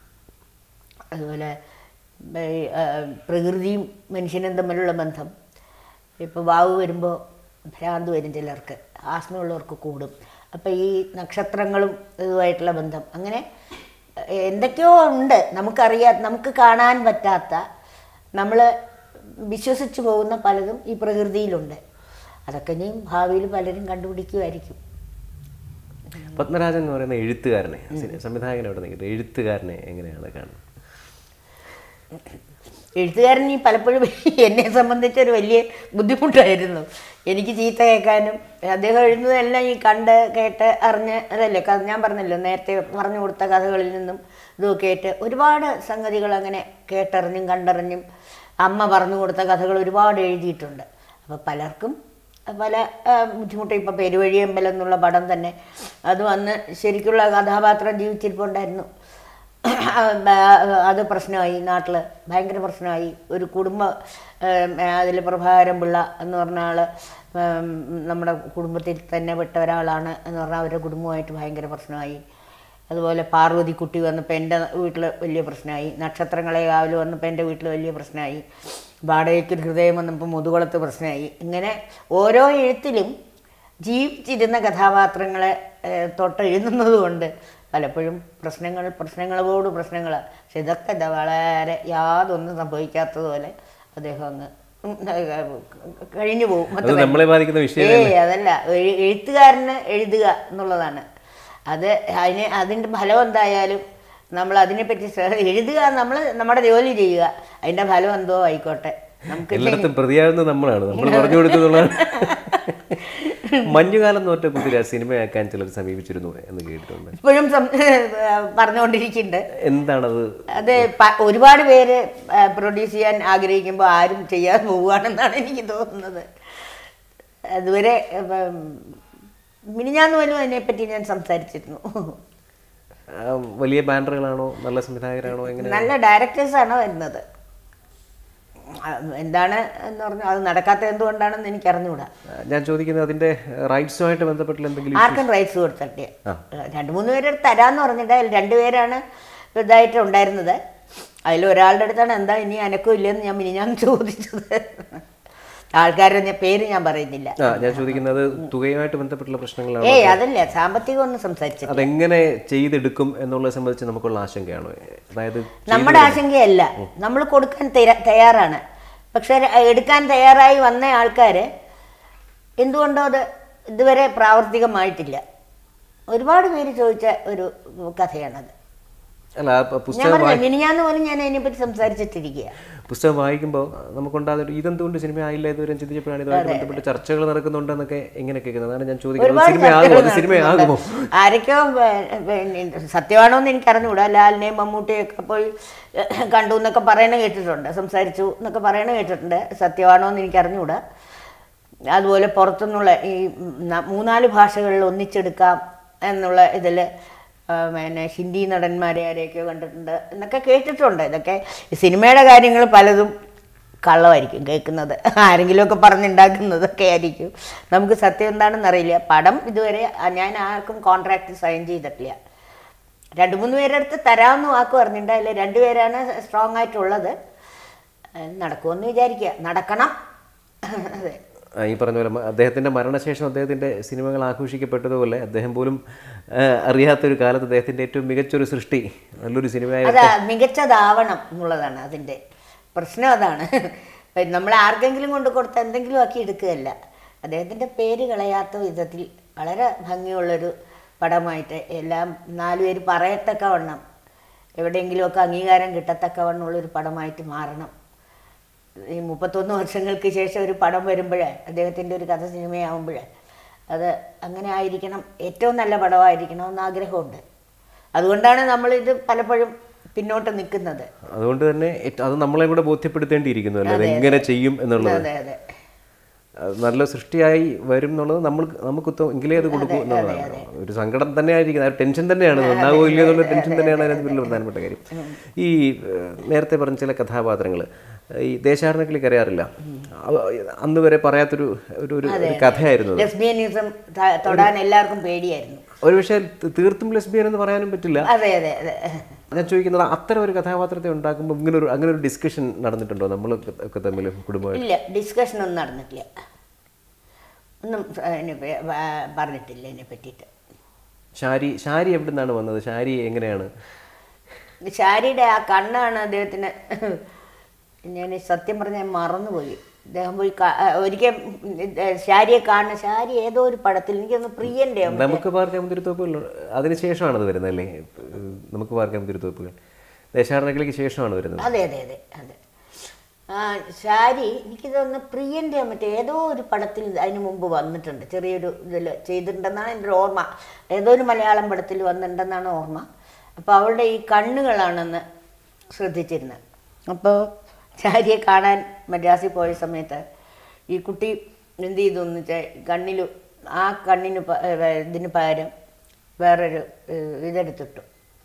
അതുപോലെ ഈ, ആ, പ്രകൃതിയും മനുഷ്യനും തമ്മിലുള്ള ബന്ധം ഇപ്പോൾ വാവ് വരുമ്പോൾ ഭ്രാന്ത് വരും ചിലർക്ക് ആസ്മയുള്ളവർക്ക് കൂടും അപ്പോൾ ഈ നക്ഷത്രങ്ങളും ഇതുമായിട്ടുള്ള ബന്ധം അങ്ങനെ എന്തൊക്കെയോ ഉണ്ട് നമുക്കറിയാ നമുക്ക് കാണാൻ പറ്റാത്ത നമ്മൾ വിശ്വസിച്ച് പോകുന്ന പലതും ഈ പ്രകൃതിയിലുണ്ട് അതൊക്കെ ഇനിയും ഭാവിയിൽ പലരും കണ്ടുപിടിക്കുമായിരിക്കും പത്മരാജൻ എന്ന് പറയുന്ന എഴുത്തുകാരനെ സിനി- സംവിധായകൻ അവിടെ നിൽക്കുന്നത് എഴുത്തുകാരനെ എങ്ങനെയാണ് കാണുന്നത് എഴുത്തുകാരൻ ഈ പലപ്പോഴും എന്നെ സംബന്ധിച്ചൊരു വലിയ ബുദ്ധിമുട്ടായിരുന്നു എനിക്ക് ചീത്ത കേൾക്കാനും അദ്ദേഹം എഴുതുന്നതെല്ലാം ഈ കണ്ട് കേട്ട് അറിഞ്ഞ് അതല്ലേ ക- ഞാൻ പറഞ്ഞല്ലോ നേരത്തെ പറഞ്ഞു കൊടുത്ത കഥകളിൽ നിന്നും ഇതൊക്കെ കേട്ട് ഒരുപാട് സംഗതികൾ അങ്ങനെ കേട്ടറിഞ്ഞും കണ്ടറിഞ്ഞും അമ്മ പറഞ്ഞു കൊടുത്ത കഥകൾ ഒരുപാട് എഴുതിയിട്ടുണ്ട് അപ്പോൾ പലർക്കും പല ആ, ബുദ്ധിമുട്ട് ഇപ്പോൾ പെരുവഴിയമ്പലം എന്നുള്ള പടം തന്നെ അത് വന്ന് ശരിക്കുള്ള കഥാപാത്രം ജീവിച്ചിരിപ്പുണ്ടായിരുന്നു അത് പ്രശ്നമായി നാട്ടിൽ ഭയങ്കര പ്രശ്നമായി ഒരു കുടുംബ അതിൽ പ്രഭാകരൻ പിള്ള എന്ന് പറഞ്ഞ ആൾ നമ്മുടെ കുടുംബത്തിൽ തന്നെ പെട്ട ഒരാളാണ് എന്ന് പറഞ്ഞാൽ അവരുടെ കുടുംബമായിട്ട് ഭയങ്കര പ്രശ്നമായി അതുപോലെ പാർവതിക്കുട്ടി വന്നപ്പോൾ എൻ്റെ വീട്ടിൽ വലിയ പ്രശ്നമായി നക്ഷത്രങ്ങളെ കാവൽ വന്നപ്പോൾ എൻ്റെ വീട്ടിൽ വലിയ പ്രശ്നമായി വാടകയ്ക്ക് ഒരു ഹൃദയം വന്നപ്പോൾ മുതുകുളത്ത് പ്രശ്നമായി ഇങ്ങനെ ഓരോ എഴുത്തിലും ജീവിച്ചിരുന്ന കഥാപാത്രങ്ങളെ ഏഹ്, തൊട്ട് എഴുതുന്നത് കൊണ്ട് പലപ്പോഴും പ്രശ്നങ്ങൾ പ്രശ്നങ്ങളോട് പ്രശ്നങ്ങൾ പക്ഷെ ഇതൊക്കെ ദാ വളരെ യാതൊന്നും സംഭവിക്കാത്തതുപോലെ അദ്ദേഹം അങ്ങ് ഉം, ഏഹ്, കഴിഞ്ഞു പോകും അത് നമ്മളെ ബാധിക്കുന്ന വിഷയം ഏയ് അതല്ല എഴു- എഴുത്തുകാരന് എഴുതുക എന്നുള്ളതാണ് അത് അതിന് അതിൻ്റെ ഫലം എന്തായാലും നമ്മൾ അതിനെപ്പറ്റി ശ്ര- എഴുതുക നമ്മൾ നമ്മുടെ ജോലി ചെയ്യുക അതിൻ്റെ ഫലം എന്തോ ആയിക്കോട്ടെ നമുക്ക് എല്ലായിടത്തും പ്രതിയാകുന്നത് നമ്മളാണ് നമ്മൾ പറഞ്ഞു കൊടുക്കുന്നുള്ളതാണ് മഞ്ഞുകാലം നോറ്റ കുതിര സിനിമയാക്കാൻ ചിലർ സമീപിച്ചിരുന്നു എന്ന് കേട്ടിട്ടുണ്ട് ഇപ്പോഴും സം- പറഞ്ഞുകൊണ്ടിരിക്കുന്നുണ്ട് എന്താണത് അത് പ- ഒരുപാട് പേര് പ്രൊഡ്യൂസ് ചെയ്യാൻ ആഗ്രഹിക്കുമ്പോൾ ആരും ചെയ്യാതെ പോവുകയാണെന്നാണ് എനിക്ക് തോന്നുന്നത് അതുവരെ ഉം, മിനിഞ്ഞാന്ന് പോലും അതിനെപ്പറ്റി ഞാൻ സംസാരിച്ചിരുന്നു ആ, വലിയ ബാനറുകളാണോ നല്ല സംവിധായകരാണോ എങ്ങനെ നല്ല ഡയറക്ടേഴ്സാണ് വരുന്നത് ആ, എന്താണ് എന്ന് പറഞ്ഞാൽ അത് നടക്കാത്ത എന്തുകൊണ്ടാണെന്ന് എനിക്ക് അറിഞ്ഞുകൂടാ ആ, ഞാൻ ചോദിക്കുന്നത് അതിന്റെ റൈറ്റ്സുമായിട്ട് ബന്ധപ്പെട്ടുള്ള എന്തെങ്കിലും ആർക്കും റൈറ്റ്സ് കൊടുത്തിട്ട് രണ്ട് മൂന്ന് പേര് തരാന്ന് പറഞ്ഞിട്ട് അതിൽ രണ്ടുപേരാണ് ഇതായിട്ട് ഉണ്ടായിരുന്നത് അതിൽ ഒരാളുടെ അടുത്താണ് എന്താ ഇനി അനക്കം ഇല്ലെന്ന് ഞാൻ മിനിഞ്ഞാൻ ചോദിച്ചത് ആൾക്കാരുടെ ഞാൻ- പേര് ഞാൻ പറയുന്നില്ല ആ ഞാൻ ചോദിക്കുന്നത് തുകയുമായിട്ട് ബന്ധപ്പെട്ടുള്ള പ്രശ്നങ്ങളാണ് ഏയ് അതല്ല സാമ്പത്തികം ഒന്നും സംസാരിച്ചില്ല അതെങ്ങനെ ചെയ്തെടുക്കും എന്നുള്ളത് സംബന്ധിച്ച് നമുക്കുള്ള ആശങ്കയാണോ അതായത് നമ്മുടെ ആശങ്കയല്ല നമ്മൾ കൊടുക്കാൻ തയ്യാ- തയ്യാറാണ് പക്ഷെ എടുക്കാൻ തയ്യാറായി വന്ന ആൾക്കാർ എന്തുകൊണ്ടോ അത് ഇതുവരെ പ്രാവർത്തികമായിട്ടില്ല ഒരുപാട് പേര് ചോദിച്ച ഒരു കഥയാണത് അല്ല ആ പ- ഞാൻ പുസ്തകം പറഞ്ഞില്ല മിനിഞ്ഞാന്ന് പോലും ഞാൻ അതിനെപ്പറ്റി സംസാരിച്ചിട്ടിരിക്കുക പുസ്തകം വായിക്കുമ്പോൾ നമുക്കുണ്ടാകുന്ന ഒരു ഇതെന്തുകൊണ്ട് സിനിമ ആയില്ല ഇതുവരെ ചിന്തിച്ചപ്പോഴാണ് ഇതുമായിട്ട് ബന്ധപ്പെട്ട് ചർച്ചകൾ നടക്കുന്നുണ്ടെന്നൊക്കെ എങ്ങനെ കേൾക്കുന്നത് അതാണ് ഞാൻ ചോദിക്കുന്നത് ഒരുപാട് സിനിമയാകുമോ അത് ചർച്ചകൾ സിനിമയാകുമോ നടക്കുന്നുണ്ട്. ആരൊക്കെയോ ഏ, പിന്നെ സത്യമാണോ എന്ന് എനിക്ക് അറിഞ്ഞുകൂടാ ലാലിനെയും മമ്മൂട്ടിയൊക്കെ പോയി കണ്ടു എന്നൊക്കെ പറയണ കേട്ടിട്ടുണ്ട് സംസാരിച്ചു എന്നൊക്കെ പറയണ കേട്ടിട്ടുണ്ട് സത്യമാണോ എന്ന് എനിക്ക് അറിഞ്ഞുകൂടാ അതുപോലെ പുറത്തുനിന്നുള്ള ഈ ന- മൂന്നാല് ഭാഷകളിൽ ഒന്നിച്ചെടുക്കാം എന്നുള്ള ഇതിൽ പിന്നെ ഹിന്ദി നടന്മാരെ ആരെയൊക്കെയോ കണ്ടിട്ടുണ്ട് എന്നൊക്കെ കേട്ടിട്ടുണ്ട് ഇതൊക്കെ ഈ സിനിമയുടെ കാര്യങ്ങൾ പലതും കള്ളമായിരിക്കും കേൾക്കുന്നത് ആരെങ്കിലുമൊക്കെ പറഞ്ഞുണ്ടാക്കുന്നതൊക്കെ ആയിരിക്കും നമുക്ക് സത്യം എന്താണെന്ന് അറിയില്ല പടം ഇതുവരെ ഞാൻ ആർക്കും കോൺട്രാക്ട് സൈൻ ചെയ്തിട്ടില്ല രണ്ട് മൂന്ന് പേരുടെ അടുത്ത് തരാമെന്ന് വാക്ക് പറഞ്ഞിട്ടുണ്ട് അതിൽ രണ്ടുപേരാണ് സ്ട്രോങ് ആയിട്ടുള്ളത് ഏഹ് നടക്കുമെന്ന് വിചാരിക്കുക നടക്കണം അതെ ആ, ഈ പറഞ്ഞ പോലെ മ- അദ്ദേഹത്തിന്റെ മരണശേഷം അദ്ദേഹത്തിന്റെ സിനിമകൾ ആഘോഷിക്കപ്പെട്ടതുപോലെ അദ്ദേഹം പോലും ആ, അറിയാത്തൊരു കാലത്ത് അദ്ദേഹത്തിന്റെ ഏറ്റവും മികച്ചൊരു സൃഷ്ടി നല്ലൊരു സിനിമയായി അത് മികച്ചതാവണം എന്നുള്ളതാണ് അതിൻ്റെ പ്രശ്നം അതാണ് നമ്മൾ ആർക്കെങ്കിലും കൊണ്ട് കൊടുത്ത എന്തെങ്കിലും ആക്കി എടുക്കുകയല്ല അദ്ദേഹത്തിൻ്റെ പേര് കളയാത്ത വിധത്തിൽ വളരെ ഭംഗിയുള്ളൊരു പടമായിട്ട് എല്ലാം നാലുപേര് പറയത്തക്കവണ്ണം എവിടെയെങ്കിലുമൊക്കെ അംഗീകാരം കിട്ടത്തക്കവണ്ണമുള്ളൊരു പടമായിട്ട് മാറണം ഈ മുപ്പത്തൊന്ന് വർഷങ്ങൾക്ക് ശേഷം ഒരു പടം വരുമ്പോഴേ അദ്ദേഹത്തിൻ്റെ ഒരു കഥ സിനിമയാവുമ്പോഴേ അത് അങ്ങനെ ആയിരിക്കണം ഏറ്റവും നല്ല പടമായിരിക്കണം എന്ന് ആഗ്രഹമുണ്ട് അതുകൊണ്ടാണ് നമ്മളിത് പലപ്പോഴും പിന്നോട്ട് നിൽക്കുന്നത് അതുകൊണ്ട് തന്നെ ഏറ്റ- അത് നമ്മളെ കൂടെ ബോധ്യപ്പെടുത്തേണ്ടിയിരിക്കുന്നു അല്ലേ അത് എങ്ങനെ ചെയ്യും എന്നുള്ളത് അതെ അതെ അത് നല്ല സൃഷ്ടിയായി വരും എന്നുള്ളത് നമ്മൾ നമുക്ക് ഉത്തമം എങ്കിലേ അത് കൊടുക്കൂ എന്നുള്ളതാണ് ഒരു സങ്കടം തന്നെ ആയിരിക്കും ആ ടെൻഷൻ തന്നെയാണ് നന്നാവോ ഇല്ലയോ എന്നുള്ള ടെൻഷൻ തന്നെയാണ് അതിനകത്ത് വലിയ പ്രധാനപ്പെട്ട കാര്യം ഈ ഏഹ്, നേരത്തെ പറഞ്ഞ ചില കഥാപാത്രങ്ങൾ ഈ ദേശാടനക്കിളി കരയാറില്ല അവ- അന്ന് വരെ പറയാത്തൊരു ഒരു ഒരു ഒരു കഥയായിരുന്നു അത്. ലെസ്ബിയനിസം ത- തൊടാൻ എല്ലാവർക്കും പേടിയായിരുന്നു ഒരു പക്ഷേ ത- തീർത്തും ലെസ്ബിയൻ എന്ന് പറയാനും പറ്റില്ല അതെ അതെ അതെ ഞാൻ ചോദിക്കുന്നത് അത്തരം ഒരു കഥാപാത്രത്തെ ഉണ്ടാക്കുമ്പോൾ ഇങ്ങനെ ഒരു അങ്ങനെ ഒരു ഡിസ്കഷൻ നടന്നിട്ടുണ്ടോ നമ്മൾ ഒക്കെ തമ്മിൽ കുടുംബമായിട്ട് ഇല്ല ഡിസ്കഷൻ ഒന്നും നടന്നിട്ടില്ല ഒന്നും അതിനെ പ- പ- പറഞ്ഞിട്ടില്ല അതിനെ പറ്റിയിട്ട് ഷാരി ഷാരി എവിടെ നിന്നാണ് വന്നത് ഷാരി എങ്ങനെയാണ് ഷാരിയുടെ ആ കണ്ണാണ് അദ്ദേഹത്തിന് ഞാൻ സത്യം പറഞ്ഞാൽ മറന്നുപോയി അദ്ദേഹം പോയി കാ- ആ, ഒരിക്കൽ ശാരിയെ കാണുന്ന ശാരി ഏതോ ഒരു പടത്തിൽ എനിക്കൊന്ന് പ്രിയൻ്റെ നമുക്ക് പാർക്കാൻ മുന്തിരിത്തോപ്പുകൾ അതിനുശേഷമാണ് അത് വരുന്നത് അല്ലേ നമുക്ക് പാർക്കാൻ മുന്തിരിത്തോപ്പുകൾ ദേശാടനകളിലേക്ക് ശേഷമാണ് വരുന്നത് അതെ അതെ അതെ അതെ ആ ശാരി എനിക്ക് തോന്നുന്നു പ്രിയൻ്റെ മറ്റേ ഏതോ ഒരു പടത്തിൽ അതിന് മുമ്പ് വന്നിട്ടുണ്ട് ചെറിയൊരു ഇതിൽ ചെയ്തിട്ടുണ്ടെന്നാണ് എൻ്റെ ഒരു ഓർമ്മ ഏതോ ഒരു മലയാളം പടത്തിൽ വന്നിട്ടുണ്ടെന്നാണ് ഓർമ്മ അപ്പോൾ അവളുടെ ഈ കണ്ണുകളാണെന്ന് ശ്രദ്ധിച്ചിരുന്നത് അപ്പോൾ ശാരിയെ കാണാൻ മദ്രാസിൽ പോയ സമയത്ത് ഈ കുട്ടി എന്ത് ചെയ്തു എന്ന് വെച്ചാൽ കണ്ണിൽ ആ കണ്ണിന് പ- ഏ, ഇതിന് പകരം വേറൊരു ഏ, ഇതെടുത്തിട്ടു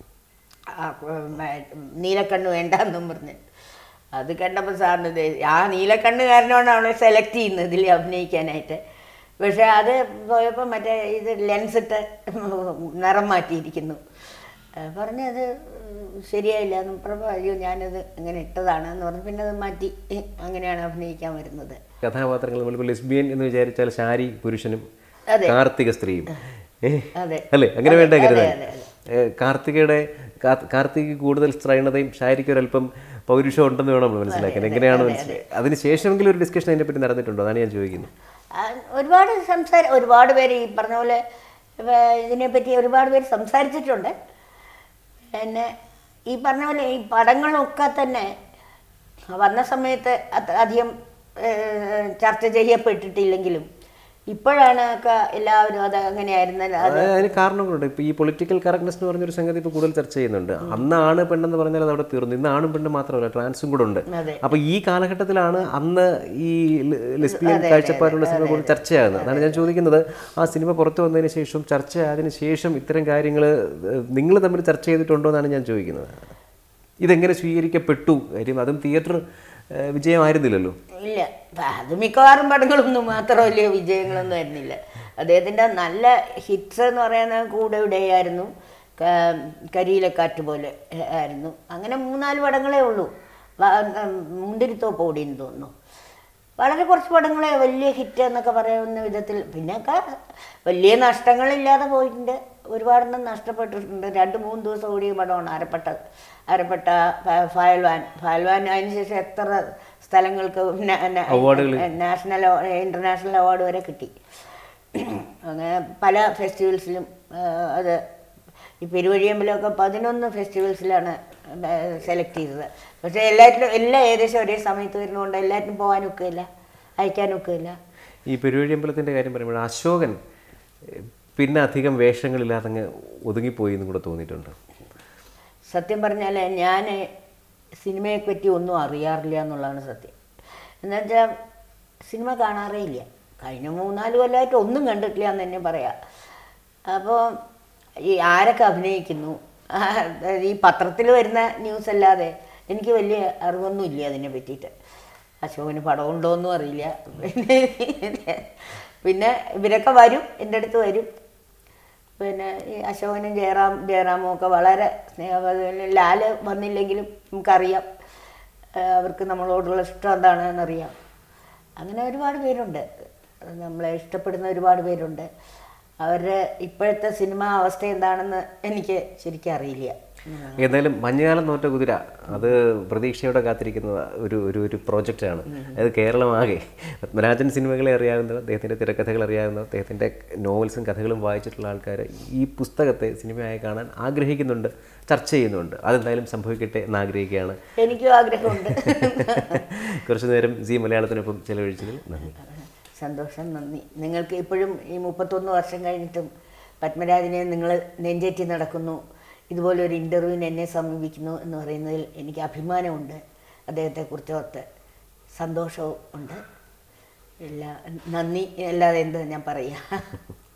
ആ, ഉം, നീലക്കണ്ണ് വേണ്ടെന്നും പറഞ്ഞ് അത് കണ്ടപ്പോൾ സാറിന് ദേ- ആ നീലക്കണ്ണ് കാരണമാണ് അവളെ സെലക്ട് ചെയ്യുന്നത് ഇതിൽ അഭിനയിക്കാനായിട്ട് പക്ഷെ അത് പോയപ്പോൾ മറ്റേ ഇത് ലെൻസ് ഇട്ട് നിറം മാറ്റിയിരിക്കുന്നു ആ, പറഞ്ഞത് ശരിയായില്ല എന്ന് പറഞ്ഞപ്പോൾ അയ്യോ ഞാനത് ഇങ്ങനെ ഇട്ടതാണ് എന്ന് പറഞ്ഞു പിന്നെ അത് മാറ്റി അങ്ങനെയാണ് അഭിനയിക്കാൻ വരുന്നത് കഥാപാത്രങ്ങൾ നമ്മളിപ്പോൾ ലെസ്ബിയൻ എന്ന് വിചാരിച്ചാൽ ശാരി പുരുഷനും അതെ. കാർത്തിക സ്ത്രീയും ഏ? അതെ അല്ലേ അങ്ങനെ വേണ്ട അതെ, കരുതാൻ അതെ, അതെ. ഏ, കാർത്തികയുടെ കാ- കാർത്തിക് കൂടുതൽ സ്ത്രൈണതയും ശാരിക്ക് ഒരല്പം പൗരുഷം ഉണ്ടെന്ന് വേണം നമ്മൾ മനസ്സിലാക്കാൻ എങ്ങനെയാണ് മനസ്സിലായത് അതിന് ശേഷമെങ്കിലും ഒരു ഡിസ്കഷൻ അതിനെപ്പറ്റി നടന്നിട്ടുണ്ടോ അതാണ് ഞാൻ ചോദിക്കുന്നത് ആ, ഒരുപാട് സംസാര ഒരുപാട് പേര് ഈ പറഞ്ഞ പോലെ ഏർ, ഇതിനെപ്പറ്റി ഒരുപാട് പേര് സംസാരിച്ചിട്ടുണ്ട് പിന്നെ ഈ പറഞ്ഞ പോലെ ഈ പടങ്ങളൊക്കെ തന്നെ വന്ന സമയത്ത് അത്ര അധികം ഏർ, ചർച്ച ചെയ്യപ്പെട്ടിട്ടില്ലെങ്കിലും ഇപ്പോഴാണ് ഒക്കെ എല്ലാവരും അത് അങ്ങനെയായിരുന്നല്ലോ അത് അതായത് അതിന് കാരണങ്ങളുണ്ട് ഇപ്പോൾ ഈ പൊളിറ്റിക്കൽ കറക്റ്റ്നെസ് എന്ന് പറഞ്ഞൊരു സംഗതി ഇപ്പോൾ കൂടുതൽ ചർച്ച ചെയ്യുന്നുണ്ട് അന്ന് ആണ് പെണ്ണെന്ന് പറഞ്ഞാൽ അത് അവിടെ തീർന്നു ഇന്ന് ആണും പെണ്ണും മാത്രമല്ല ട്രാൻസും കൂടെ ഉണ്ട് അതെ. അപ്പോൾ ഈ കാലഘട്ടത്തിലാണ് അന്ന് ഈ ലെസ്ബിയൻ കാഴ്ചപ്പാടുള്ള സിനിമ കൂടുതൽ ചർച്ചയാകുന്നത് അതാണ് ഞാൻ ചോദിക്കുന്നത് ആ സിനിമ പുറത്തു വന്നതിന് ശേഷം ചർച്ചയായതിനു ശേഷം ഇത്തരം കാര്യങ്ങൾ നിങ്ങൾ തമ്മിൽ ചർച്ച ചെയ്തിട്ടുണ്ടോ എന്നാണ് ഞാൻ ചോദിക്കുന്നത് ഇതെങ്ങനെ സ്വീകരിക്കപ്പെട്ടു കാര്യം അതും തിയേറ്റർ വിജയമായിരുന്നില്ലല്ലോ ഇല്ല അത് മിക്കവാറും പടങ്ങളൊന്നും മാത്രം വലിയ വിജയങ്ങളൊന്നും ആയിരുന്നില്ല അദ്ദേഹത്തിൻ്റെ നല്ല ഹിറ്റ്സ് എന്ന് പറയുന്നത് കൂടെ ഇവിടെയായിരുന്നു കരിയിലക്കാറ്റ് പോലെ ഏ- ആയിരുന്നു അങ്ങനെ മൂന്നാല് പടങ്ങളേ ഉള്ളൂ വ- ഉം, മുന്തിരിത്തോപ്പ് ഓടിയെന്ന് തോന്നുന്നു വളരെ കുറച്ച് പടങ്ങളെ വലിയ ഹിറ്റ് എന്നൊക്കെ പറയാവുന്ന വിധത്തിൽ പിന്നെയൊക്കെ വലിയ നഷ്ടങ്ങളില്ലാതെ പോയിട്ടുണ്ട് ഒരുപാടെണ്ണം നഷ്ടപ്പെട്ടിട്ടുണ്ട് രണ്ട് മൂന്ന് ദിവസം ഓടിയ പടമാണ് അരപ്പെട്ട അരപ്പെട്ട ഫ- ഫയൽവാൻ ഫയൽവാൻ അതിനുശേഷം എത്ര സ്ഥലങ്ങൾക്ക് ന- ന- അവാർഡുകൾ. നാഷണൽ ഇൻ്റർനാഷണൽ അവാർഡ് വരെ കിട്ടി അങ്ങനെ പല ഫെസ്റ്റിവൽസിലും ആ, അത് ഈ പെരുവഴിയമ്പലമൊക്കെ പതിനൊന്ന് ഫെസ്റ്റിവൽസിലാണ് സെലക്ട് ചെയ്തത് പക്ഷേ എല്ലാറ്റിലും എല്ലാം ഏകദേശം ഒരേ സമയത്ത് വരുന്നതുകൊണ്ട് എല്ലാറ്റിനും പോകാനും ഒക്കെയില്ല അയക്കാനും ഒക്കെയില്ല ഈ പെരുവഴിയമ്പലത്തിൻ്റെ കാര്യം പറയുമ്പോൾ അശോകൻ ഏഹ്, പിന്നെ അധികം വേഷങ്ങളില്ലാതെ അങ്ങ് ഒതുങ്ങിപ്പോയി എന്നും കൂടെ തോന്നിയിട്ടുണ്ട് സത്യം പറഞ്ഞാൽ ഞാൻ സിനിമയെ പറ്റി ഒന്നും അറിയാറില്ല എന്നുള്ളതാണ് സത്യം എന്നുവെച്ചാൽ സിനിമ കാണാറേ ഇല്ല കഴിഞ്ഞ മൂന്നാല് കൊല്ലമായിട്ട് ഒന്നും കണ്ടിട്ടില്ല എന്ന് തന്നെ പറയാം അപ്പോൾ ഈ ആരൊക്കെ അഭിനയിക്കുന്നു ആ, ഈ പത്രത്തിൽ വരുന്ന ന്യൂസ് അല്ലാതെ എനിക്ക് വലിയ അറിവൊന്നും ഇല്ല അതിനെ പറ്റിയിട്ട് അശോകന് പടമുണ്ടോയെന്നും അറിയില്ല പിന്നെ പിന്നെ ഇവരൊക്കെ വരും എൻ്റെ അടുത്ത് വരും പിന്നെ ഈ അശോകനും ജയറാം ജയറാമും ഒക്കെ വളരെ സ്നേഹ ലാല് വന്നില്ലെങ്കിലും നമുക്കറിയാം ആ, അവർക്ക് നമ്മളോടുള്ള ഇഷ്ടം എന്താണെന്നറിയാം അങ്ങനെ ഒരുപാട് പേരുണ്ട് നമ്മളെ ഇഷ്ടപ്പെടുന്ന ഒരുപാട് പേരുണ്ട് അവരുടെ ഇപ്പോഴത്തെ സിനിമ അവസ്ഥ എന്താണെന്ന് എനിക്ക് ശരിക്കും അറിയില്ല എന്തായാലും മഞ്ഞുകാലം നോറ്റ കുതിര അത് പ്രതീക്ഷയോടെ കാത്തിരിക്കുന്ന ഒരു ഒരു ഒരു പ്രോജക്റ്റാണ് അത് കേരളമാകെ പത്മരാജൻ സിനിമകളെ അറിയാവുന്നവർ അദ്ദേഹത്തിൻ്റെ തിരക്കഥകൾ അറിയാവുന്നവർ അദ്ദേഹത്തിൻ്റെ നോവൽസും കഥകളും വായിച്ചിട്ടുള്ള ആൾക്കാർ ഈ പുസ്തകത്തെ സിനിമയായി കാണാൻ ആഗ്രഹിക്കുന്നുണ്ട് ചർച്ച ചെയ്യുന്നുണ്ട് അതെന്തായാലും സംഭവിക്കട്ടെ എന്ന് ആഗ്രഹിക്കുകയാണ് എനിക്കും ആഗ്രഹമുണ്ട് കുറച്ചു നേരം സി മലയാളത്തിനൊപ്പം ചെലവഴിച്ചതിൽ നന്ദി സന്തോഷം നന്ദി നിങ്ങൾക്ക് ഇപ്പോഴും ഈ മുപ്പത്തൊന്ന് വർഷം കഴിഞ്ഞിട്ടും പത്മരാജനെ നിങ്ങൾ നെഞ്ചേറ്റി നടക്കുന്നു ഇതുപോലെ ഒരു ഇൻ്റർവ്യൂവിന് എന്നെ സമീപിക്കുന്നു എന്ന് പറയുന്നതിൽ എനിക്ക് അഭിമാനമുണ്ട് അദ്ദേഹത്തെക്കുറിച്ച് ഓർത്ത് സന്തോഷവും ഉണ്ട് എല്ലാ നന്ദി അല്ലാതെ എന്ത് ഞാൻ പറയാം